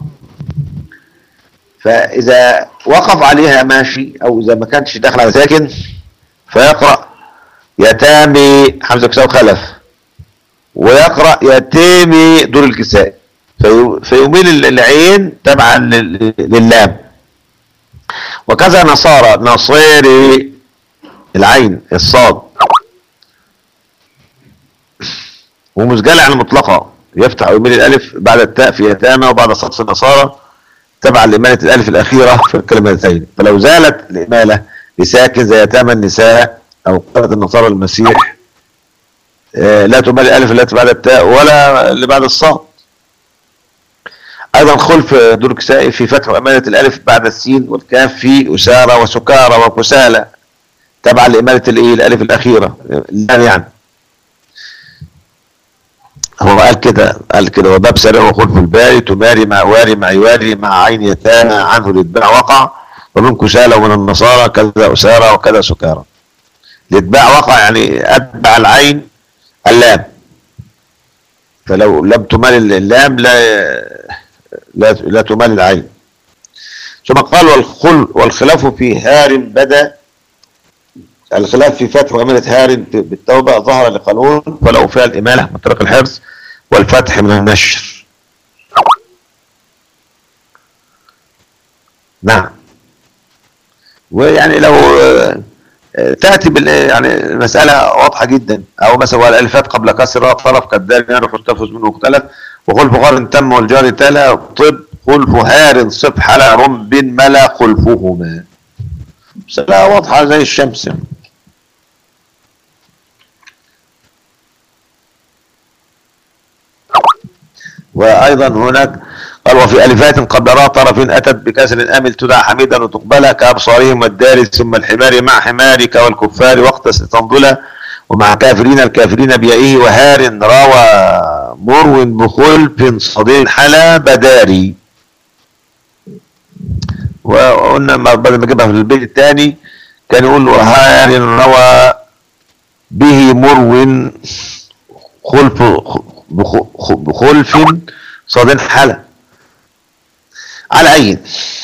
فإذا وقف عليها ماشي أو إذا ما كانش داخل على ساكن فيقرأ يتامي حمزة كساء خلف ويقرأ يتامي دور الكساء في فيميل العين تبعا لل- للام وكذا نصارى نصيري العين الصاد ومسجلة عن مطلقة يفتح ويميل الألف بعد التاء في يتامى وبعد صد في النصارى تبعا لإمالة الألف الأخيرة في الكلمتين فلو زالت الإمالة لساكن زي يتامى النساء أو قالت النصارى المسيح آه، لا تمال الألف التي بعد التاء ولا اللي بعد الصاد ايضا خلف دور كسائي في فتح وامانة الالف بعد السين والكاف في اسارة وسكارى وكسالى تبعا لامانة الايه الالف الاخيرة اللام يعني هو قال كده قال كده وباب سريع وخلف الباري تماري مع واري مع يواري مع عين يتامى عنه الاتباع وقع ومن كسالى ومن النصارى كذا اسارى وكذا سكارى الاتباع وقع يعني اتبع العين اللام فلو لم تمال اللام لا لا لا تمال العين ثم قال والخل والخلاف في هار بدا الخلاف في فتح وأمانة هار بالتوبة ظهر لقانون ولو فيها الإمالة من طريق الحرص والفتح من النشر نعم ويعني لو آه، آه، تأتي بال يعني المسألة واضحة جدا أو مثلا والألفات قبل كسرها طرف كالدال يعرف تفز منه مختلف وخلف غار تم والجار تلا طب خلف هار صب حلا رمب ملا خلفهما مسألة واضحة زي الشمس يعني. وأيضا هناك قال وفي ألفات قبل راء طرف أتت بكسر أمل تدعى حميدا وتقبلها كأبصارهم والدار ثم الحمار مع حمارك والكفار وقت تنضلا ومع كافرين الكافرين بيائه وهار روى مرو بخلف صديق حلا بداري وقلنا ما بدل ما نجيبها في البيت الثاني كان يقول وهار روى به مرو خلف بخ- بخلف صاد حلا على عين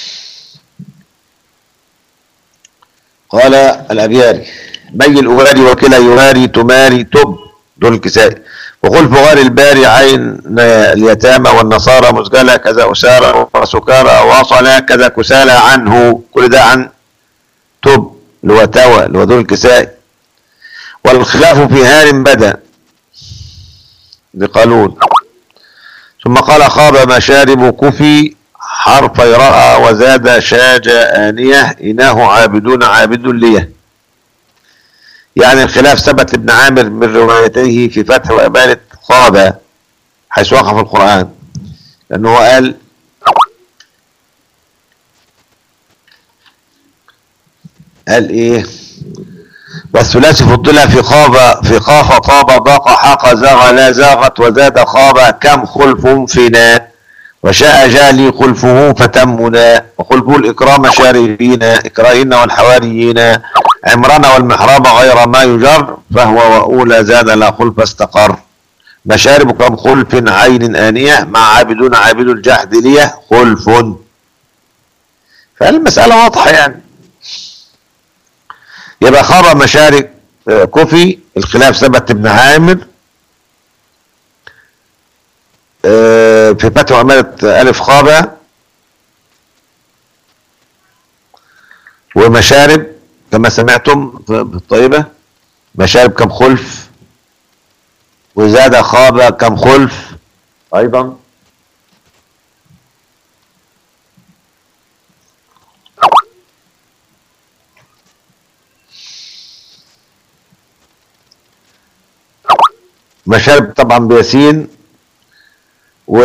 قال الأبياري ميل أغاري وكلا يغاري تماري تب دون الكسائي وخلف غار الباري عين اليتامى والنصارى مسجلة كذا أسارة وسكارى وصل كذا كسالى عنه كل ده عن تب اللي هو توى اللي هو دون الكسائي والخلاف في هار بدا لقالون ثم قال خاب مشارب كفي حرف رأى وزاد شاج آنية إناه عابدون عابد ليه يعني الخلاف ثبت لابن عامر من روايته في فتح وإبانة خاب حيث وقف القرآن لأنه قال قال إيه والثلاثي فضلها في خاب في خاف طاب ضاق حاق زاغ لا زاغت وزاد خاب كم خلف فينا وشاء جالي خلفه فتمنا وخلفه الإكرام شاربين إكرائين والحواريين عمران والمحراب غير ما يجر فهو وأولى زاد لا خلف استقر مشارب كم خلف عين آنية مع عابدون عابد الجحد ليه خلف فالمسألة واضحة يعني يبقى خاب مشارك آه، كفي الخلاف ثبت ابن عامر آه، في فتح عمالة ألف خابة ومشارب كما سمعتم في الطيبة مشارب كم خلف وزاد خابة كم خلف أيضا مشارب طبعا بياسين و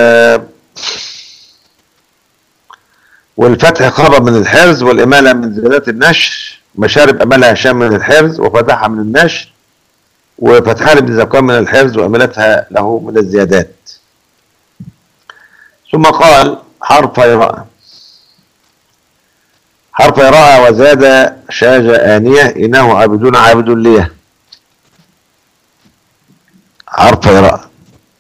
والفتح خبر من الحرز والإمالة من زيادات النشر مشارب أملها هشام من الحرز وفتحها من النشر وفتحها لابن زكوان من الحرز وأملتها له من الزيادات ثم قال حرف يراء حرف يراء وزاد شاج آنية إنه عابدون عابد ليه حرف يراء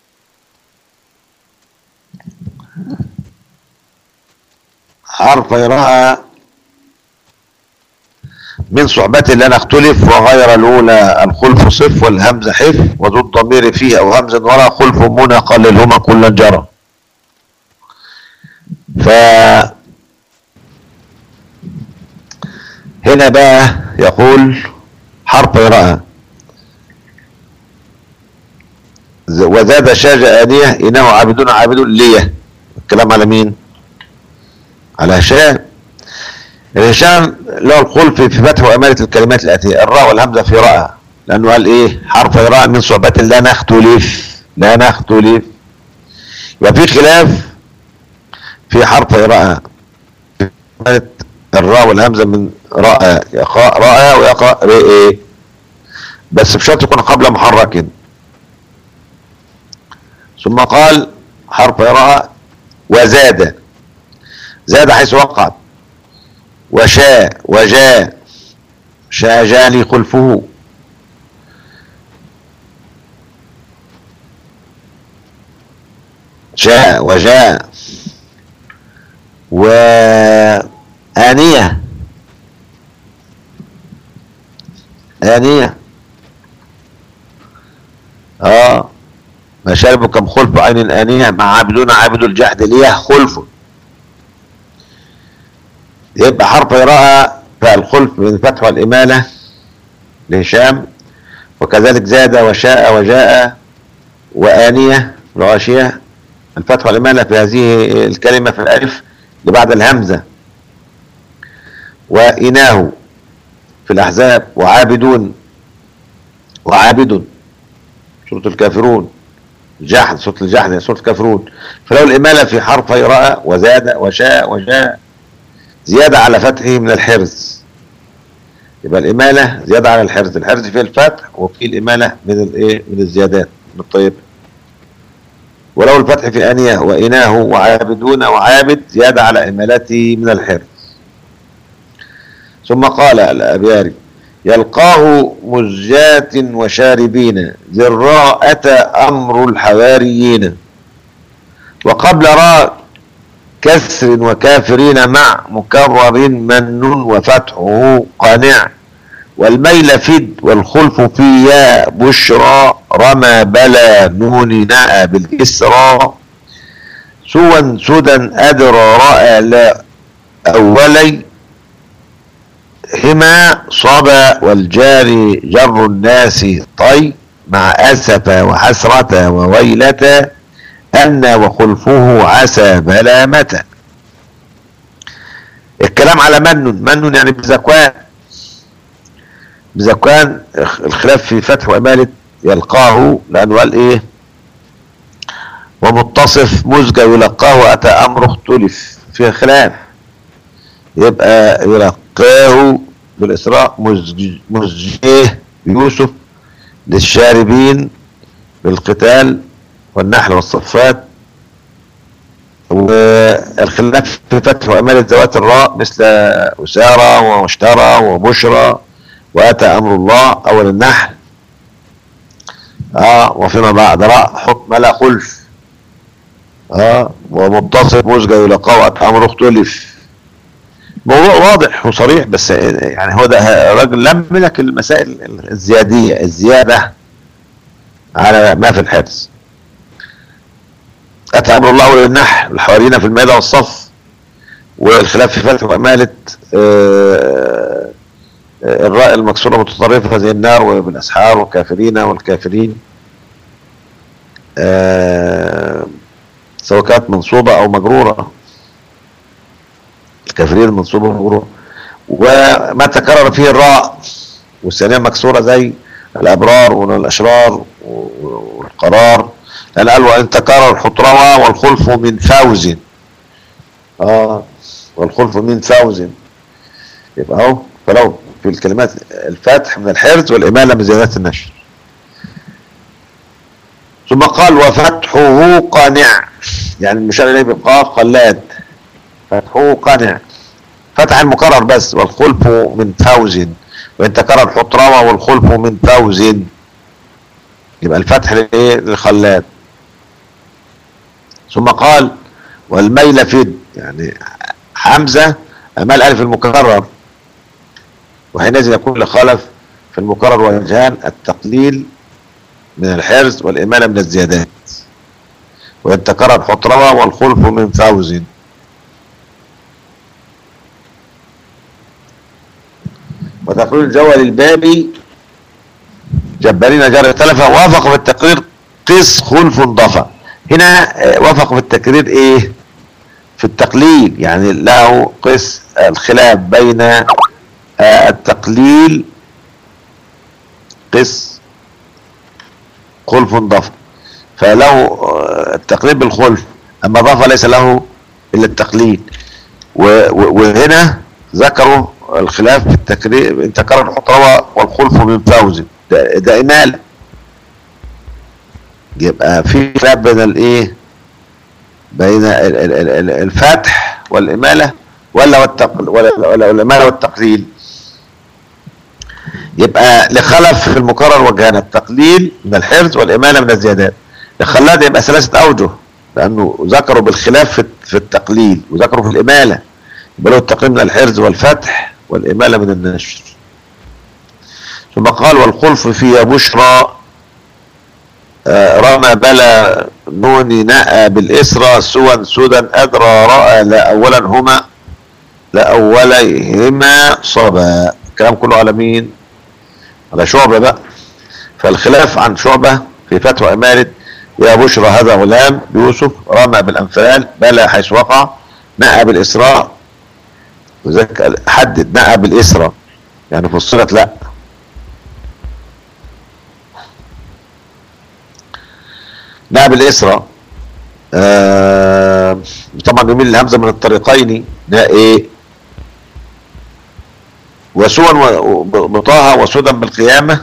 حرف يراء من صحبة لا نختلف وغير الأولى الخلف صف والهمز حف وذو الضمير فيه أو همز وراء خلف منى قللهما كلا جرى ف هنا بقى يقول حرف يراء وزاد شاج آنية إنه عابدون عابد ليه الكلام على مين على هشام الهشام له الخلف في فتح وأمالة الكلمات الآتية الراء والهمزة في راء لأنه قال إيه حرف راء من صعبة لا نختلف لا نختلف يبقى في خلاف في حرف راء الراء والهمزة من راء يقرأ راء ويقرأ رئ بس بشرط يكون قبل محرك ثم قال حرف راء وزاد زاد حيث وقع وشاء وجاء شاء جاني خلفه شاء وجاء وآنية آنية اه مشارب كم خلف عين آنية مع عابدون عابد الجحد ليه خلف يبقى حرف يراء فالخلف من الفتح والإمالة لهشام وكذلك زاد وشاء وجاء وآنية الغاشية الفتح والإمالة في هذه الكلمة في الألف اللي بعد الهمزة وإناه في الأحزاب وعابدون وعابد سورة الكافرون جحد سورة الجحد سورة الكافرون فلو الإمالة في حرف يراء وزاد وشاء وجاء زيادة على فتحه من الحرز يبقى الإمالة زيادة على الحرز الحرز فيه الفتح وفيه الإمالة من الإيه من الزيادات من الطيب ولو الفتح في آنية وإناه وعابدون وعابد زيادة على إمالته من الحرز ثم قال الأبياري يلقاه مزجات وشاربين ذراءة أمر الحواريين وقبل راء كسر وكافرين مع مكرر من وفتحه قانع والميل فد والخلف في يا بشرى رمى بلا نون ناء بالكسرى سوى سدى أدرى رأى لا أولي هما صبا والجاري جر الناس طي مع أسف وحسرة وويلة أن وخلفه عسى بلامة الكلام على من من يعني بزكوان بزكوان الخلاف في فتح وإمالة يلقاه لأنه قال إيه ومتصف مزجى يلقاه أتى أمره اختلف فيه خلاف يبقى يلقاه بالإسراء مزجيه يوسف للشاربين بالقتال والنحل والصفات والخلاف في فتح وأمالة ذوات الراء مثل أسارة ومشترى وبشرى وأتى أمر الله أول النحل آه وفيما بعد راء حكم لا خلف آه ومتصف مزجى يلقاه أتى أمره اختلف موضوع واضح وصريح بس يعني هو ده راجل لم لك المسائل الزيادية الزيادة على ما في الحدث أتى أمر الله للنحل الحواريين في المائدة والصف والخلاف في فتح وأمالة آه الراء المكسورة متطرفة زي النار وبالأسحار والكافرين والكافرين آه سواء كانت منصوبة أو مجرورة الكافرين منصوبة ومجرورة وما تكرر فيه الراء والثانية مكسورة زي الأبرار والأشرار قرار لأن قال وإن تكرر حطروا والخلف من فوز اه والخلف من فوز يبقى اهو فلو في الكلمات الفتح من الحرز والإمالة من زيادات النشر ثم قال وفتحه قانع يعني المشار إليه بالقاف قلاد فتحه قانع فتح المكرر بس والخلف من فوز وإن تكرر حطروا والخلف من فوز يبقى الفتح لإيه للخلاد ثم قال والميل فد يعني حمزة أمال ألف المكرر وحينئذ يكون لخلف في المكرر والجهان التقليل من الحرز والإمالة من الزيادات وإن تكرر حطروا والخلف من فوز وتقرير الجوال البابي جبارين جار اختلف وافق في التقرير قس خلف ضفا هنا وافق في التقرير ايه في التقليل يعني له قس الخلاف بين التقليل قس خلف ضفا فله التقليل بالخلف اما ضفا ليس له الا التقليل وهنا ذكروا الخلاف في التكرير ان تكرر الحطرة والخلف من فوز ده, ده إمالة يبقى في خلاف بين الايه بين الفتح والإمالة ولا والتقل ولا, ولا الإمالة والتقليل يبقى لخلف في المكرر وجهان التقليل من الحرز والإمالة من الزيادات لخلاد يبقى ثلاثة أوجه لأنه ذكروا بالخلاف في التقليل وذكروا في الإمالة يبقى له التقليل من الحرز والفتح والإمالة من النشر ثم قال والخلف في بشرى آه رمى بلا نون نأى بالإسرى سوى سودا أدرى رأى لا أولا هما لا أوليهما صبا الكلام كله على مين على شعبة بقى فالخلاف عن شعبة في فتوى إمالة يا بشرى هذا غلام يوسف رمى بالأنفال بلا حيث وقع نأى بالإسراء وذلك حدد نأى بالإسرى يعني فصلت لا نأى بالإسرى آه طبعا يميل الهمزة من الطريقين نأى وسوى بطاها وسودا بالقيامة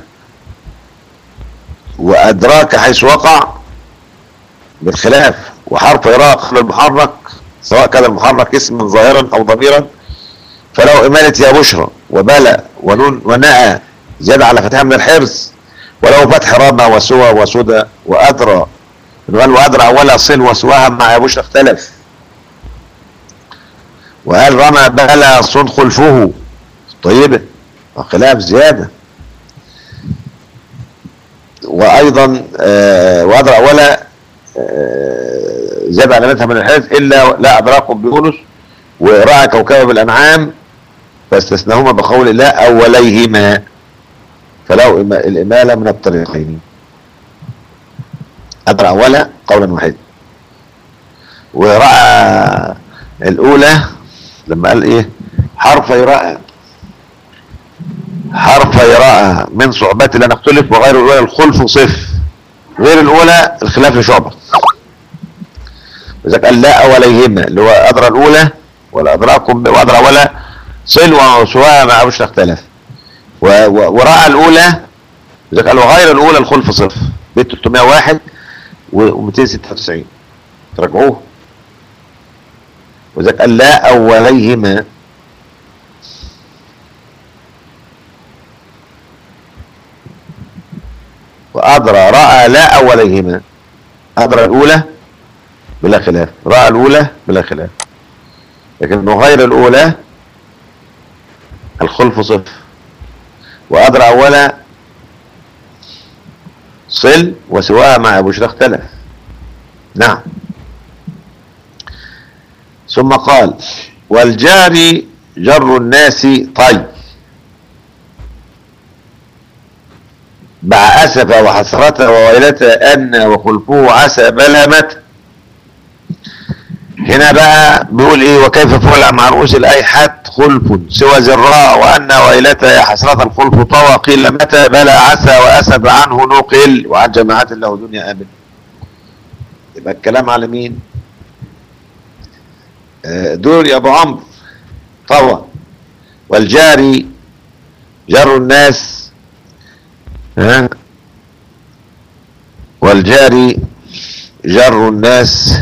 وأدراك حيث وقع بالخلاف وحرف يراء قبل المحرك سواء كان المحرك اسما ظاهرا أو ضميرا فلو إمالة يا بشرى وبلا ونون ونأى زيادة على فتحها من الحرز ولو فتح رمى وسوى وسدى وأدرى قال وأدرى ولا صل وسواها مع يا بشرى اختلف وقال رمى بلا صن خلفه طيبة وخلاف زيادة وأيضا آه وأدرى ولا آه زاد علامتها من الحرز إلا لا أدراكم بيونس ورأى كوكب الأنعام فاستثناهما بقول الله أوليهما فلو الإمالة من الطريقين أدرى ولا قولا واحدا ورأى الأولى لما قال إيه حرف يرأى حرف يراء من صعبات لا نختلف وغير الأولى الخلف صف غير الأولى الخلاف لشعبة إذا قال لا أوليهما اللي هو أدرى الأولى ولا أدراكم وأدرى ولا صل وسواء ما عرفش اختلف ورأى الأولى إذا قال وغير الأولى الخلف صف بيت 301 و296 ترجعوه وإذا قال لا أوليهما وأدرى رأى لا أوليهما أدرى الأولى بلا خلاف رأى الأولى بلا خلاف لكن غير الأولى الخلف صف وأدرى أولا صل وسواها مع بشرى اختلف نعم ثم قال والجاري جر الناس طي مع أسف وحسرة وويلة أن وخلفه عسى بلمت هنا بقى بيقول ايه وكيف فعل مع رؤوس الايحات خلف سوى زراء وان ويلتا يا حسرة الخلف طوى قيل متى بلى عسى واسب عنه نقل وعن جماعات له دنيا امن يبقى الكلام على مين آه، دول يا ابو عمرو طوى والجاري جر الناس ها والجاري جر الناس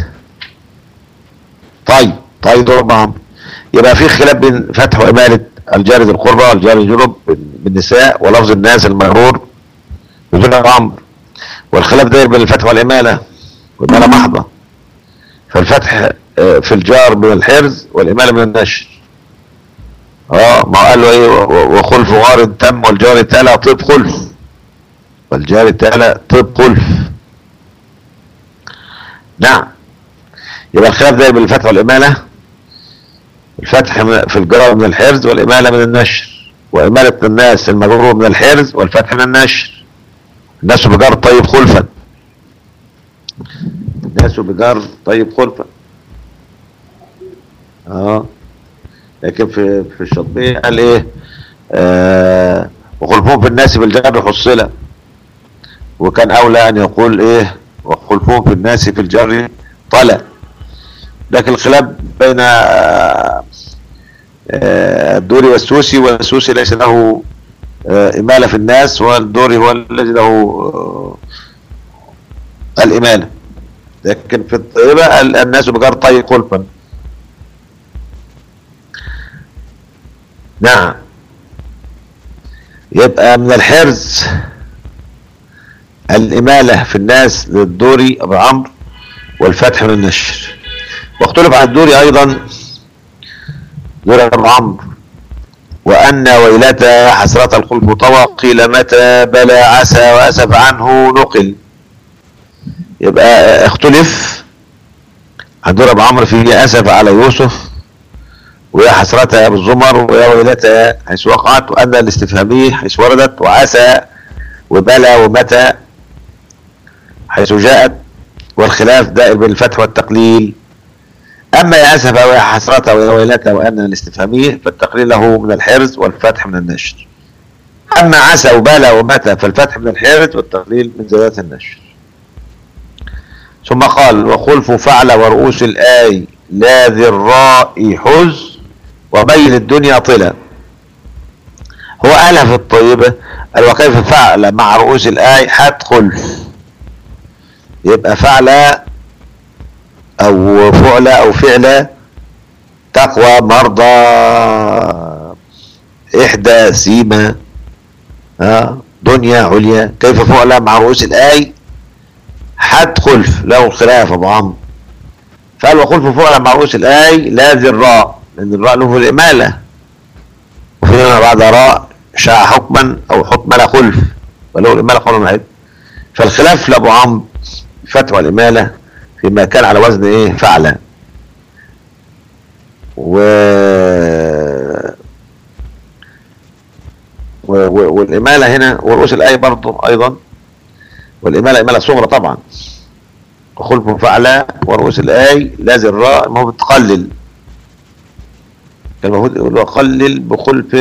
طيب طيب دول اربع عمرو يبقى في خلاف بين فتح وإمالة الجاري ذي القربى والجاري الجنب بالنساء ولفظ الناس المغرور بدون عمرو والخلاف داير بين الفتح والإمالة والإمالة محضة فالفتح آه، في الجار من الحرز والإمالة من النشر اه ما قال له ايه و- وخلف غار تم والجار تلا طيب خلف والجار تلا طيب خلف نعم يبقى الخلاف داير بين الفتح والإمالة الفتح من- في الجار من الحرز والإمالة من النشر وإمالة الناس المجرور من الحرز والفتح من النشر الناس بجار طيب خلفا الناس بجار طيب خلفا اه لكن في في الشطبية قال ايه آه وخلفهم في الناس بالجر حصلة وكان اولى ان يقول ايه وخلفهم في الناس في الجر طلع لكن الخلاف بين آه، آه، الدوري والسوسي والسوسي ليس له آه، إمالة في الناس والدوري هو الذي له آه، الإمالة لكن في الطيبة ال- الناس بجار طيب خلفا نعم يبقى من الحرز الإمالة في الناس للدوري أبو عمرو والفتح من النشر واختلف عن الدوري أيضا دوري أبو عمرو وأن ويلتا حسرة الخلف طوى قيل متى بلى عسى وأسف عنه نقل يبقى اختلف عن دور أبو عمرو في أسف على يوسف ويا حسرتها بالزمر ويا ويلتها حيث وقعت وأن الاستفهامية حيث وردت وعسى وبلى ومتى حيث جاءت والخلاف دائر بين الفتح والتقليل أما يا أسف ويا حسرتها ويا ويلتها وأن الاستفهامية فالتقليل له من الحرز والفتح من النشر أما عسى وبلى ومتى فالفتح من الحرز والتقليل من زيادة النشر ثم قال وخلف فعل ورؤوس الآي لا ذي الراء حز وبين الدنيا طلا هو قالها في الطيبة قال وكيف فعل مع رؤوس الآي حد خلف يبقى فعل أو فعل أو فعل تقوى مرضى إحدى سيما ها دنيا عليا كيف فعل مع رؤوس الآي حد خلف له الخلاف أبو عمرو فقال وخلف فعل مع رؤوس الآي لا ذي الراء لأن الراء له الإمالة وفيما بعد راء شاع حكما أو حكم لا خلف وله الإمالة قول واحد فالخلاف لأبو عمرو فتح والإمالة فيما كان على وزن إيه فعل و... و... و... والإمالة هنا ورؤوس الآية برضه أيضا والإمالة إمالة صغرى طبعا وخلف فعل ورؤوس الآي لازم الراء ما هو بتقلل كان المفروض يقول له قلل بخلف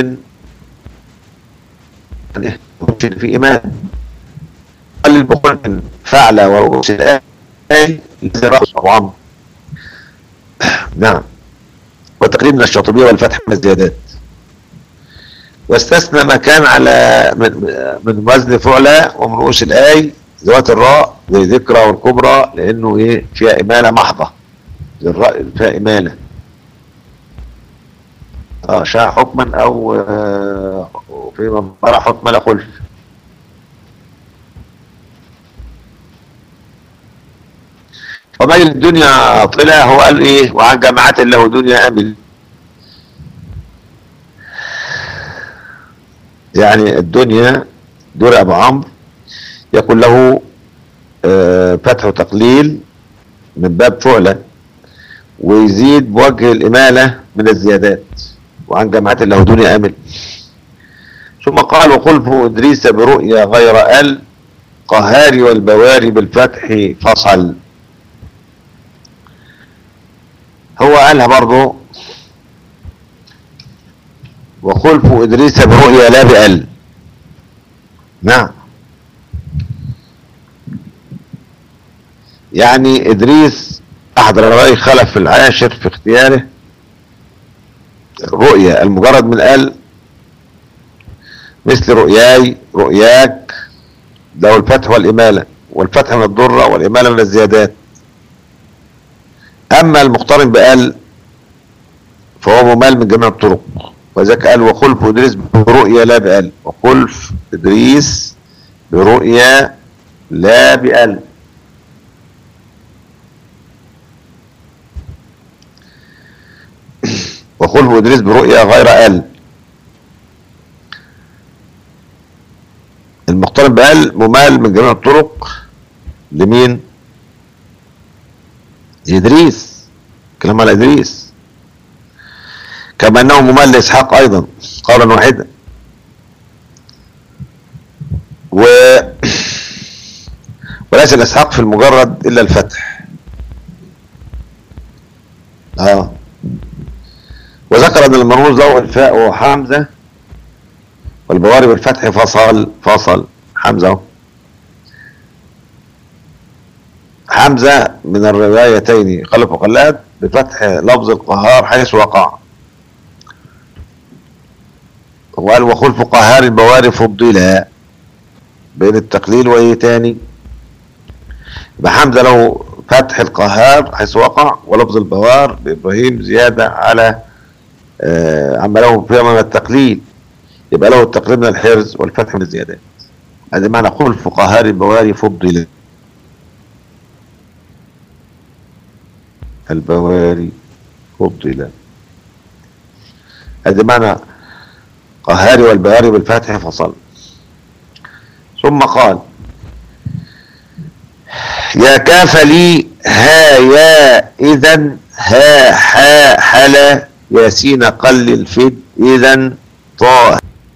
يعني في إيمان قلل بخلف فعل ورؤوس الآي لازم رأس أبو عمرو نعم وتقريب من الشاطبية والفتح من الزيادات واستثنى ما كان على من, من وزن فعلى ومن رؤوس الآي ذوات الراء زي ذكرى والكبرى لانه ايه فيها اماله محضه الراء فيها اماله اه شاع حكما او آه في منبر حكم لا خلف ومجل الدنيا طلع هو قال ايه وعن جماعات له دنيا امل يعني الدنيا دور ابو عمرو يكون له آه فتح وتقليل من باب فعلة ويزيد بوجه الإمالة من الزيادات وعن جماعة له دنيا أمل ثم قال وخلفه إدريس برؤيا غير ال قهاري والبواري بالفتح فصل هو قالها برضو وخلف إدريس برؤيا لا بقل نعم يعني إدريس أحد الرأي خلف في العاشر في اختياره رؤيا المجرد من قال مثل رؤياي رؤياك ده الفتح والإمالة والفتح من الضرة والإمالة من الزيادات أما المقترن بقال فهو ممال من جميع الطرق وذاك قال وخلف إدريس برؤيا لا بقال وخلف إدريس برؤيا لا بقال وخلف إدريس برؤيا غير قال المقترن بقال ممال من جميع الطرق لمين إدريس كلام على إدريس كما أنه ممال لإسحاق أيضا قولا واحدا و وليس الإسحاق في المجرد إلا الفتح اه وذكر أن المرموز له الفاء وهو حمزة والبواري بالفتح فصل فصل حمزة اهو حمزة من الروايتين خلف وقلاد بفتح لفظ القهار حيث وقع وقال وخلف قهار البواري فضلا بين التقليل وايه تاني يبقى حمزة له فتح القهار حيث وقع ولفظ البوار بإبراهيم زيادة على آه عما له فيها من التقليل يبقى له التقليل من الحرز والفتح من الزيادات هذا معنى خلف قهار البواري فضلا البواري فضلا هذا معنى قهاري والبواري بالفتح فصل ثم قال يا كاف لي ها يا اذا ها حا حلا ياسين قلل فد اذا طه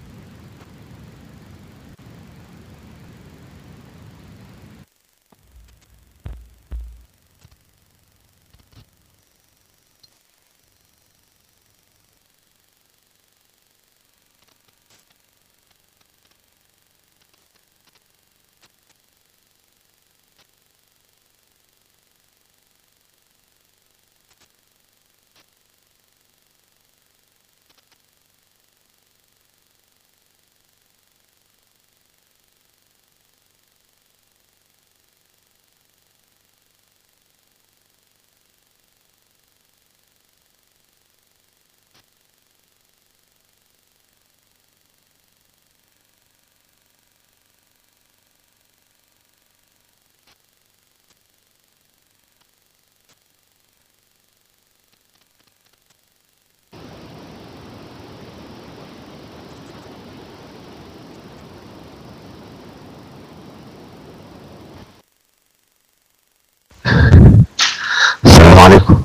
السلام عليكم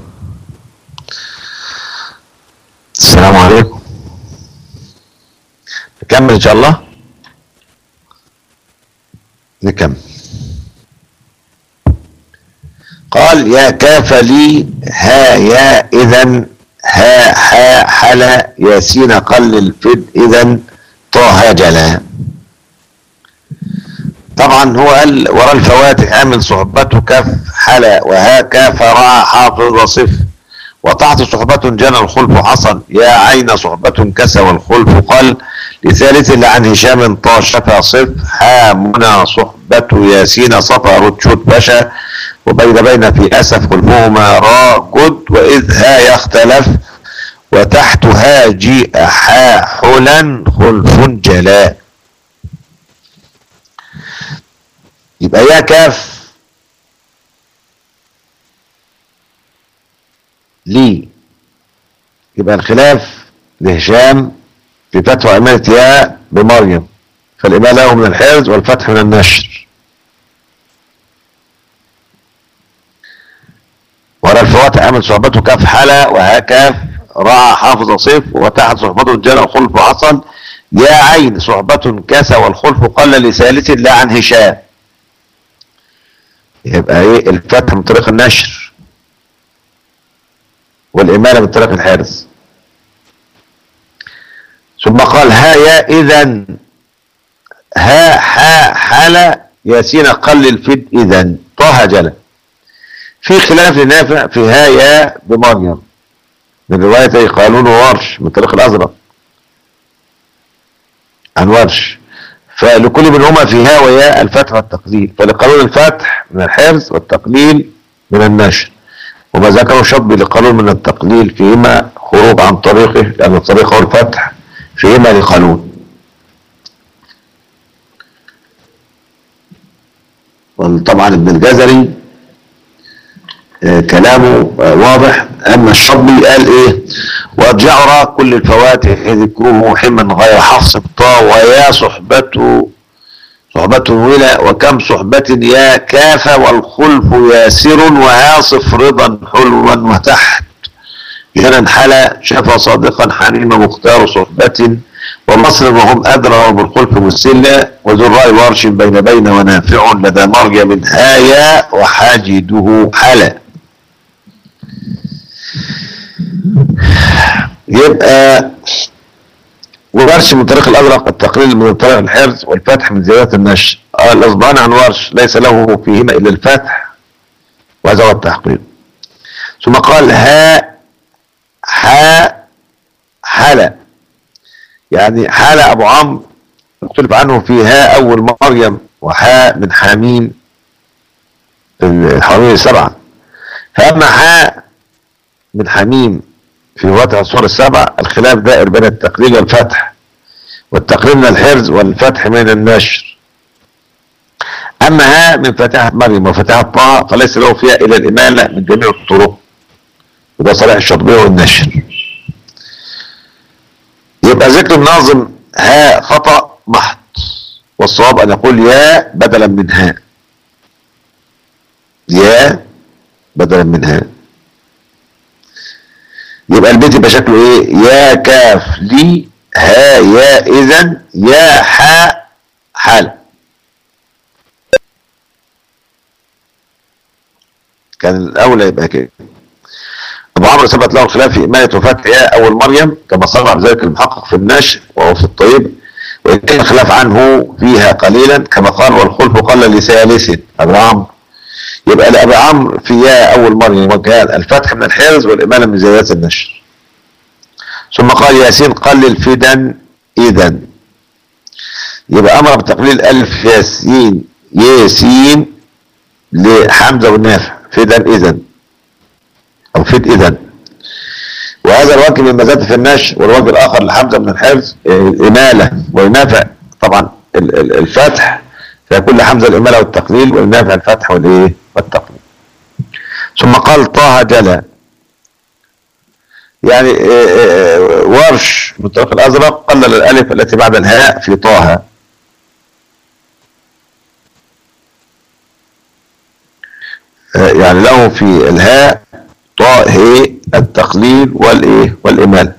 السلام عليكم نكمل ان شاء الله نكمل قال يا كاف لي ها يا اذا ها حا حلا ياسين قلل فد اذا طه جلا طبعا هو قال وراء الفواتح عامل صحبته كف حلا وها كاف راى حافظ صف وتحت صحبة جنى الخلف حصل يا عين صحبة كسى والخلف قل لثالث لعن هشام طا شفا صف ها منى صحبة ياسين صفا رتشد بشا وبين بين في أسف خلفهما را جد وإذ ها يختلف وتحتها جيء حا حلا خلف جلاء يبقى يا كاف لي يبقى الخلاف لهشام في فتح وإمالة ياء بمريم فالإمالة من الحرز والفتح من النشر وراء الفواتح عمل صحبته كاف حلا وها كاف راى حافظ صيف وتحت صحبته الجنة الخلف حصل يا عين صحبة كسى والخلف قل لثالث لا عن هشام يبقى ايه الفتح من طريق النشر والإمالة من طريق الحارس ثم قال ها يا إذا ها حا حال ياسين قلل فد إذا طه جل في خلاف لنافع في ها يا بمريم من رواية قالون ورش من طريق الأزرق عن ورش فلكل منهما في ها ويا الفتح والتقليل فلقانون الفتح من الحفظ والتقليل من النشر وما ذكره شطبي لقانون من التقليل فيهما خروج عن طريقه لأن طريقه الفتح فيهما لقانون طبعا ابن الجزري آه، كلامه آه، واضح اما الشطبي قال ايه وارجع كل الفواتح ذكره حما غير حفص الطا ويا صحبته صحبة ولا وكم صحبة يا كاف والخلف ياسر وهاصف رضا حلوا وتحت جنا حلا شفى صادقا حميم مختار صحبة ومصر وهم أدرى وبالخلف مسلة وذو الرأي ورش بين بين ونافع لدى مرجى من هايا وحاجده حلا يبقى ورش من طريق الأزرق التقليل من طريق الحرز والفتح من زيادة النشر آه، الأصبعان عن ورش ليس له فيهما إلا الفتح وهذا هو التحقيق ثم قال ها ها حالة يعني حالة أبو عمرو مختلف عنه في ها أول مريم وحاء من حاميم الحواميم السبعة فأما حاء من حميم في وضع الصور السبع الخلاف دائر بين التقليل والفتح والتقليل من الحرز والفتح من النشر أما ها من فتحة مريم وفتحة طه فليس له فيها إلى الإمالة من جميع الطرق وده صريح الشطبية والنشر يبقى ذكر الناظم ها خطأ محض والصواب أن يقول يا بدلا من ها يا بدلا من ها يبقى البيت يبقى شكله ايه يا كاف لي ها يا اذا يا حاء حال كان الاولى يبقى كده ابو عمرو ثبت له الخلاف في اماله وفاه يا اول مريم كما صرح ذلك المحقق في النشر وهو في الطيب وان كان الخلاف عنه فيها قليلا كما قال والخلف قل لثالث ابو عمرو يبقى لأبي عمرو في يا أول مرة وكان الفتح من الحرز والإمالة من زيادات النشر ثم قال ياسين قلل فدا إذا يبقى أمر بتقليل ألف ياسين ياسين لحمزة والنافع فدا إذا أو فد إذا وهذا الوجه من مزاد في النشر والوجه الآخر لحمزة من الحرز الإمالة والنافع طبعا الفتح فيكون حمزة الإمالة والتقليل والنافع الفتح والإيه والتقليل ثم قال طه جلا يعني آه، آه، ورش بالطريق الأزرق قلل الألف التي بعد الهاء في طه آه، يعني له في الهاء طاء هي التقليل والايه والإمالة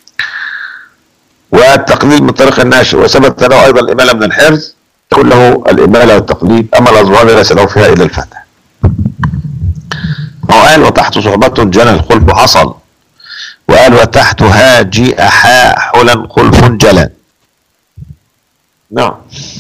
والتقليل من طريق الناشر وثبت له أيضا الإمالة من الحرز كله الإمالة والتقليد أما الأزواج ليس له فيها إلا الفتح هو قال وتحت صحبة جنى الخلف حصل وقال وتحتها جيء حاء حلا خلف جلا نعم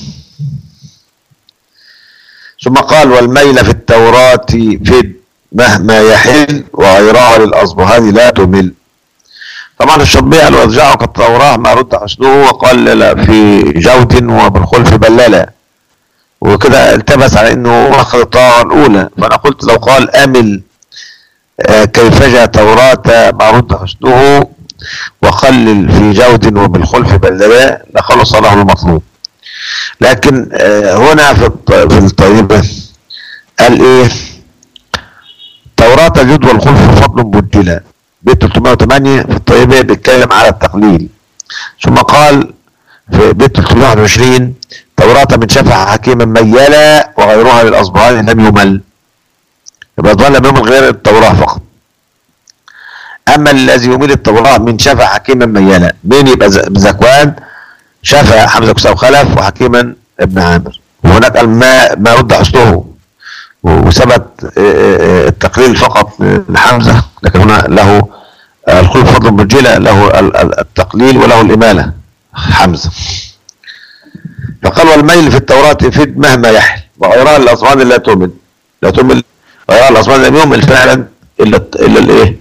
ثم قال والميل في التوراة فد مهما يحل وغيرها للأصبهان لا تمل طبعا الشطبية قال وارجعوا كالتوراة ما رد حسنه وقال لا في جود وبالخلف بلالة وكده التبس على انه اخذ الطاعة الاولى فانا قلت لو قال امل آه، كيف جاء توراة ما رد حسنه وقلل في جود وبالخلف بلالة لخلص له المطلوب لكن آه، هنا في الطيبة قال ايه توراة الجود والخلف فضل بدلا بيت 308 في الطيبة بيتكلم على التقليل ثم قال في بيت 321 توراة من شفع حكيما ميلا وغيرها للأصبهان لم يمل يبقى الأصبهان لم يمل غير التوراة فقط أما الذي يميل التوراة من شفع حكيما ميلا مين يبقى زكوان شفع حمزة كساو خلف وحكيما ابن عامر وهناك قال ما ما رد حسنه وثبت آه، آه، آه، التقليل فقط لحمزة لكن هنا له الخلف فضل مرجلة له ال- ال- التقليل وله الإمالة حمزة فقال والميل في التوراة يفيد مهما يحل وغيرها الأصوات لا تؤمن لا تؤمن غيرها الأصوات لم يؤمن فعلا إلا إلا الإيه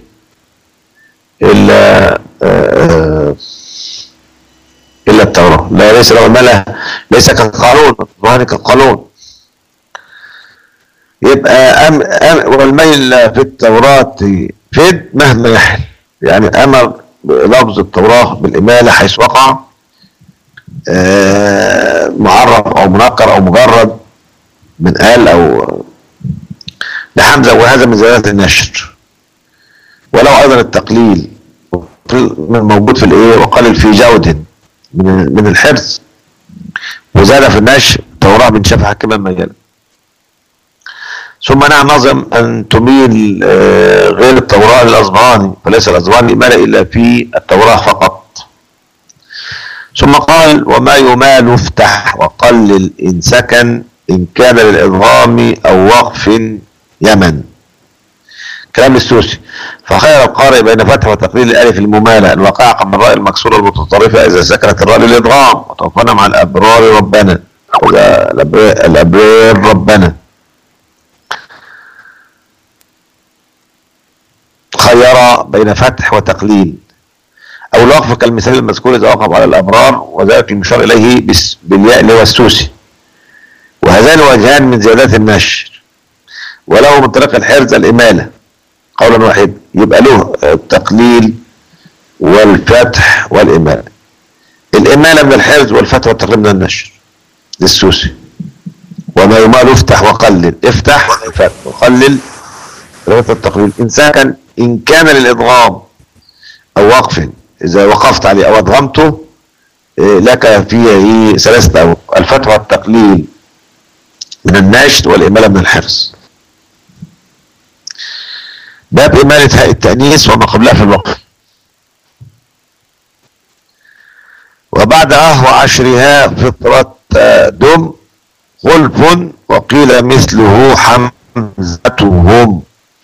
إلا آه، إلا التوراة لا ليس له الملا ليس كالقانون القرآن كالقانون يبقى أم أم والميل في التوراة فد مهما يحل يعني أمر لفظ التوراة بالإمالة حيث وقع آه، معرف أو منكر أو مجرد من قال أو لحمزة وهذا من زيادات النشر ولو أيضا التقليل من موجود في الإيه وقلل في جود من من الحرص وزاد في النشر التوراة من شفع كما مجال ثم نعم نظم أن تميل آه، غير التوراة للأصبهاني فليس الأصبهاني مال إلا في التوراة فقط ثم قال وما يمال افتح وقلل إن سكن إن كان للإضغام أو وقف يمن كلام السوسي فخير القارئ بين فتح وتقليل الألف الممالة الواقعة قبل الراء المكسورة المتطرفة إذا سكنت الراء للإضغام وتوفنا مع الأبرار ربنا أو لا- الأبرار الأبرار ربنا خير بين فتح وتقليل أو الوقف كالمثال المذكور إذا وقف على الأبرار وذلك المشار إليه بس- بالياء اللي هو السوسي وهذان وجهان من زيادات النشر وله من طريق الحرز الإمالة قولا واحد يبقى له التقليل والفتح والإمالة الإمالة من الحرز والفتح والتقليل من النشر للسوسي وما يمال افتح وقلل افتح وفتح وقلل رواية التقليل إن سكن إن كان للإضغام أو وقف إذا وقفت عليه أو أضغمته إيه، لك فيه ثلاثة أو الفتح والتقليل من النشر والإمالة من الحرص باب إمالة هاء التأنيث وما قبلها في الوقف وبعد أه وعشرها فطرة آه، دم خلف وقيل مثله حمزتهم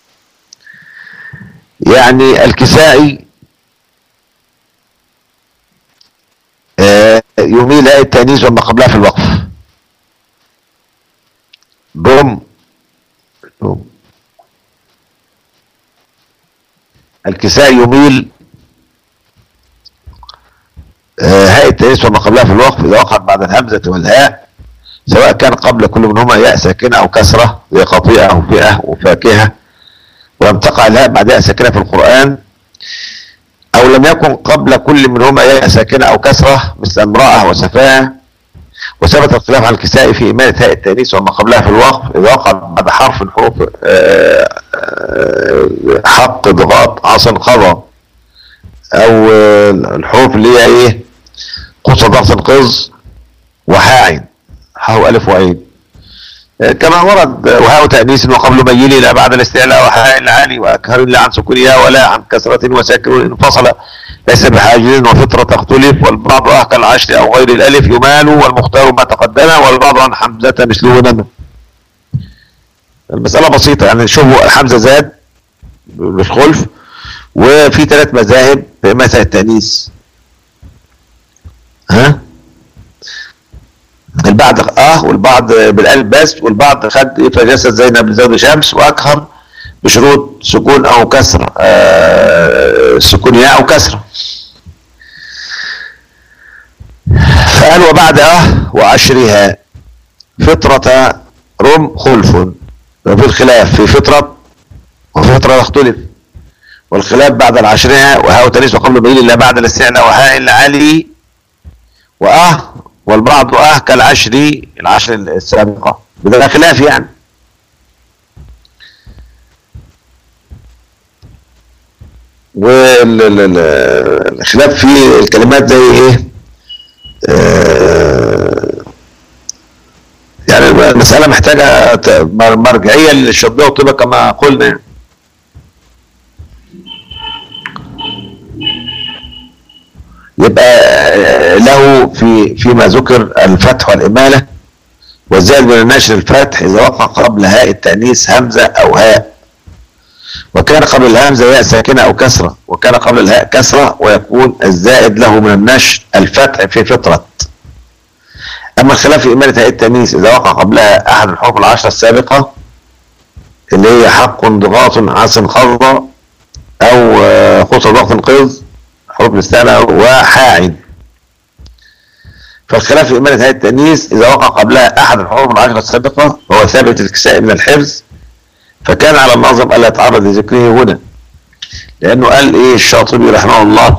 يعني الكسائي آه، يميل هاء التأنيث وما قبلها في الوقف دم دم الكساء يميل آه، هاء التأنيث وما قبلها في الوقف إذا وقعت بعد الهمزة والهاء سواء كان قبل كل منهما ياء ساكنة أو كسرة زي قطيعة أو فئة وفاكهة ولم تقع الهاء بعد ياء ساكنة في القرآن أو لم يكن قبل كل منهما ياء ساكنة أو كسرة مثل امرأة وسفاهة وثبت الخلاف على الكسائي في إمالة هاء التأنيث وما قبلها في الوقف إذا وقع بعد حرف من حروف آه، آه، حق ضغاط عصا قضى أو آه، الحروف اللي هي إيه قص ضغط قز وحاعين حاء ألف وعين آه، كما ورد آه، وهاء تأنيث وقبل ميل إلى بعد الاستعلاء وحاء العالي وأكهر إلا عن سكونها ولا عن كسرة وساكن انفصل ليس بحاجز وفطرة تختلف والبعض أهكى العشر أو غير الألف يمال والمختار ما تقدم والبعض عن حمزة مثله نما المسألة بسيطة يعني شوفوا الحمزة زاد بالخلف وفي ثلاث مذاهب في مثل التأنيث ها البعض اه والبعض بالقلب بس والبعض خد فجسد زينب بزود شمس واكهر بشروط سكون او كسر آه سكون ياء او كسره فقال وبعد اه وعشرها فطرة رم خلف وفي الخلاف في فطرة وفطرة تختلف والخلاف بعد العشرها وهاء تنيس وقبل ميل الا بعد الاستعلاء وهاء العالي واه والبعض اه كالعشر العشر السابقة بدل خلاف يعني والخلاف في الكلمات زي ايه آه يعني المسألة محتاجة ت- مرجعية للشطبية والطيبة كما قلنا يعني. يبقى آه، له في فيما ذكر الفتح والإمالة والزائد من النشر الفتح إذا وقع قبل هاء التأنيث همزة أو هاء وكان قبل الهمزة ياء ساكنة أو كسرة وكان قبل الهاء كسرة ويكون الزائد له من النشر الفتح في فطرة أما الخلاف في إمالة هاء التمييز إذا وقع قبلها أحد الحروف العشرة السابقة اللي هي حق ضغاط عاص خضر أو آه، خطر ضغط قض حروف الاستعلاء وحاعد فالخلاف في إمالة هاء التأنيث إذا وقع قبلها أحد الحروف العشرة السابقة وهو ثابت الكساء من الحفظ فكان على الناظم ألا يتعرض لذكره هنا لأنه قال إيه الشاطبي رحمه الله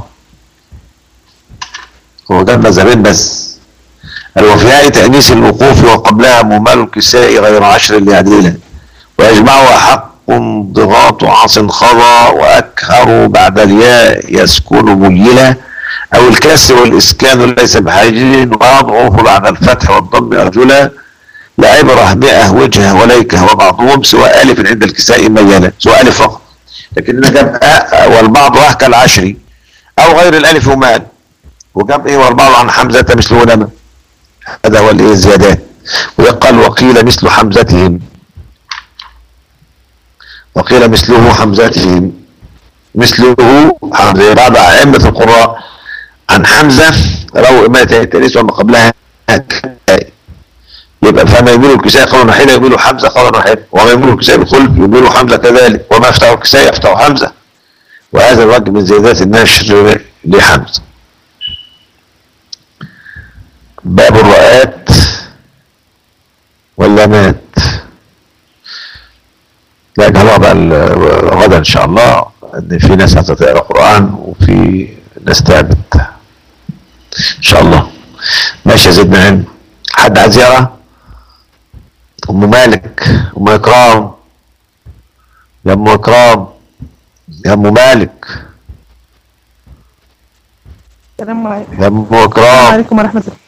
هو جاب مذهبين بس قال وفي هاء تأنيث الوقوف وقبلها ممال الكساء غير عشر ليعدله ويجمعها حق ضغاط عاص خضى وأكهر بعد الياء يسكن ميلا أو الكسر والإسكان ليس بحاجز وأضعف بعد الفتح والضم أرجلا لا عبرة مئة وجهة وليكة وبعضهم سواء ألف عند الكساء ميلا سواء ألف فقط لكن جاب أ والبعض أه كالعشري أو غير الألف ومال وجاب إيه والبعض عن حمزة مثل ولما هذا هو الإيه الزيادات ويقال وقيل مثل حمزتهم وقيل مثله حمزتهم مثله حمزة بعض أئمة القراء عن حمزة رووا إمالة التأنيث وما قبلها يبقى فما يميل الكساء قولا واحدا يميل حمزة قولا واحدا وما يميل الكساء بالقلب يميل حمزة كذلك وما يفتح الكساء يفتح حمزة وهذا الوجه من زيادات النشر لحمزة باب الرؤات واللامات لا نجهلها بقى غدا ان شاء الله ان في ناس هتقرا قران وفي ناس تعبت ان شاء الله ماشي يا زيد علم حد عايز يقرا ام مالك ام اكرام يا ام اكرام يا ام مالك
السلام عليكم
يا ام اكرام
عليكم ورحمة الله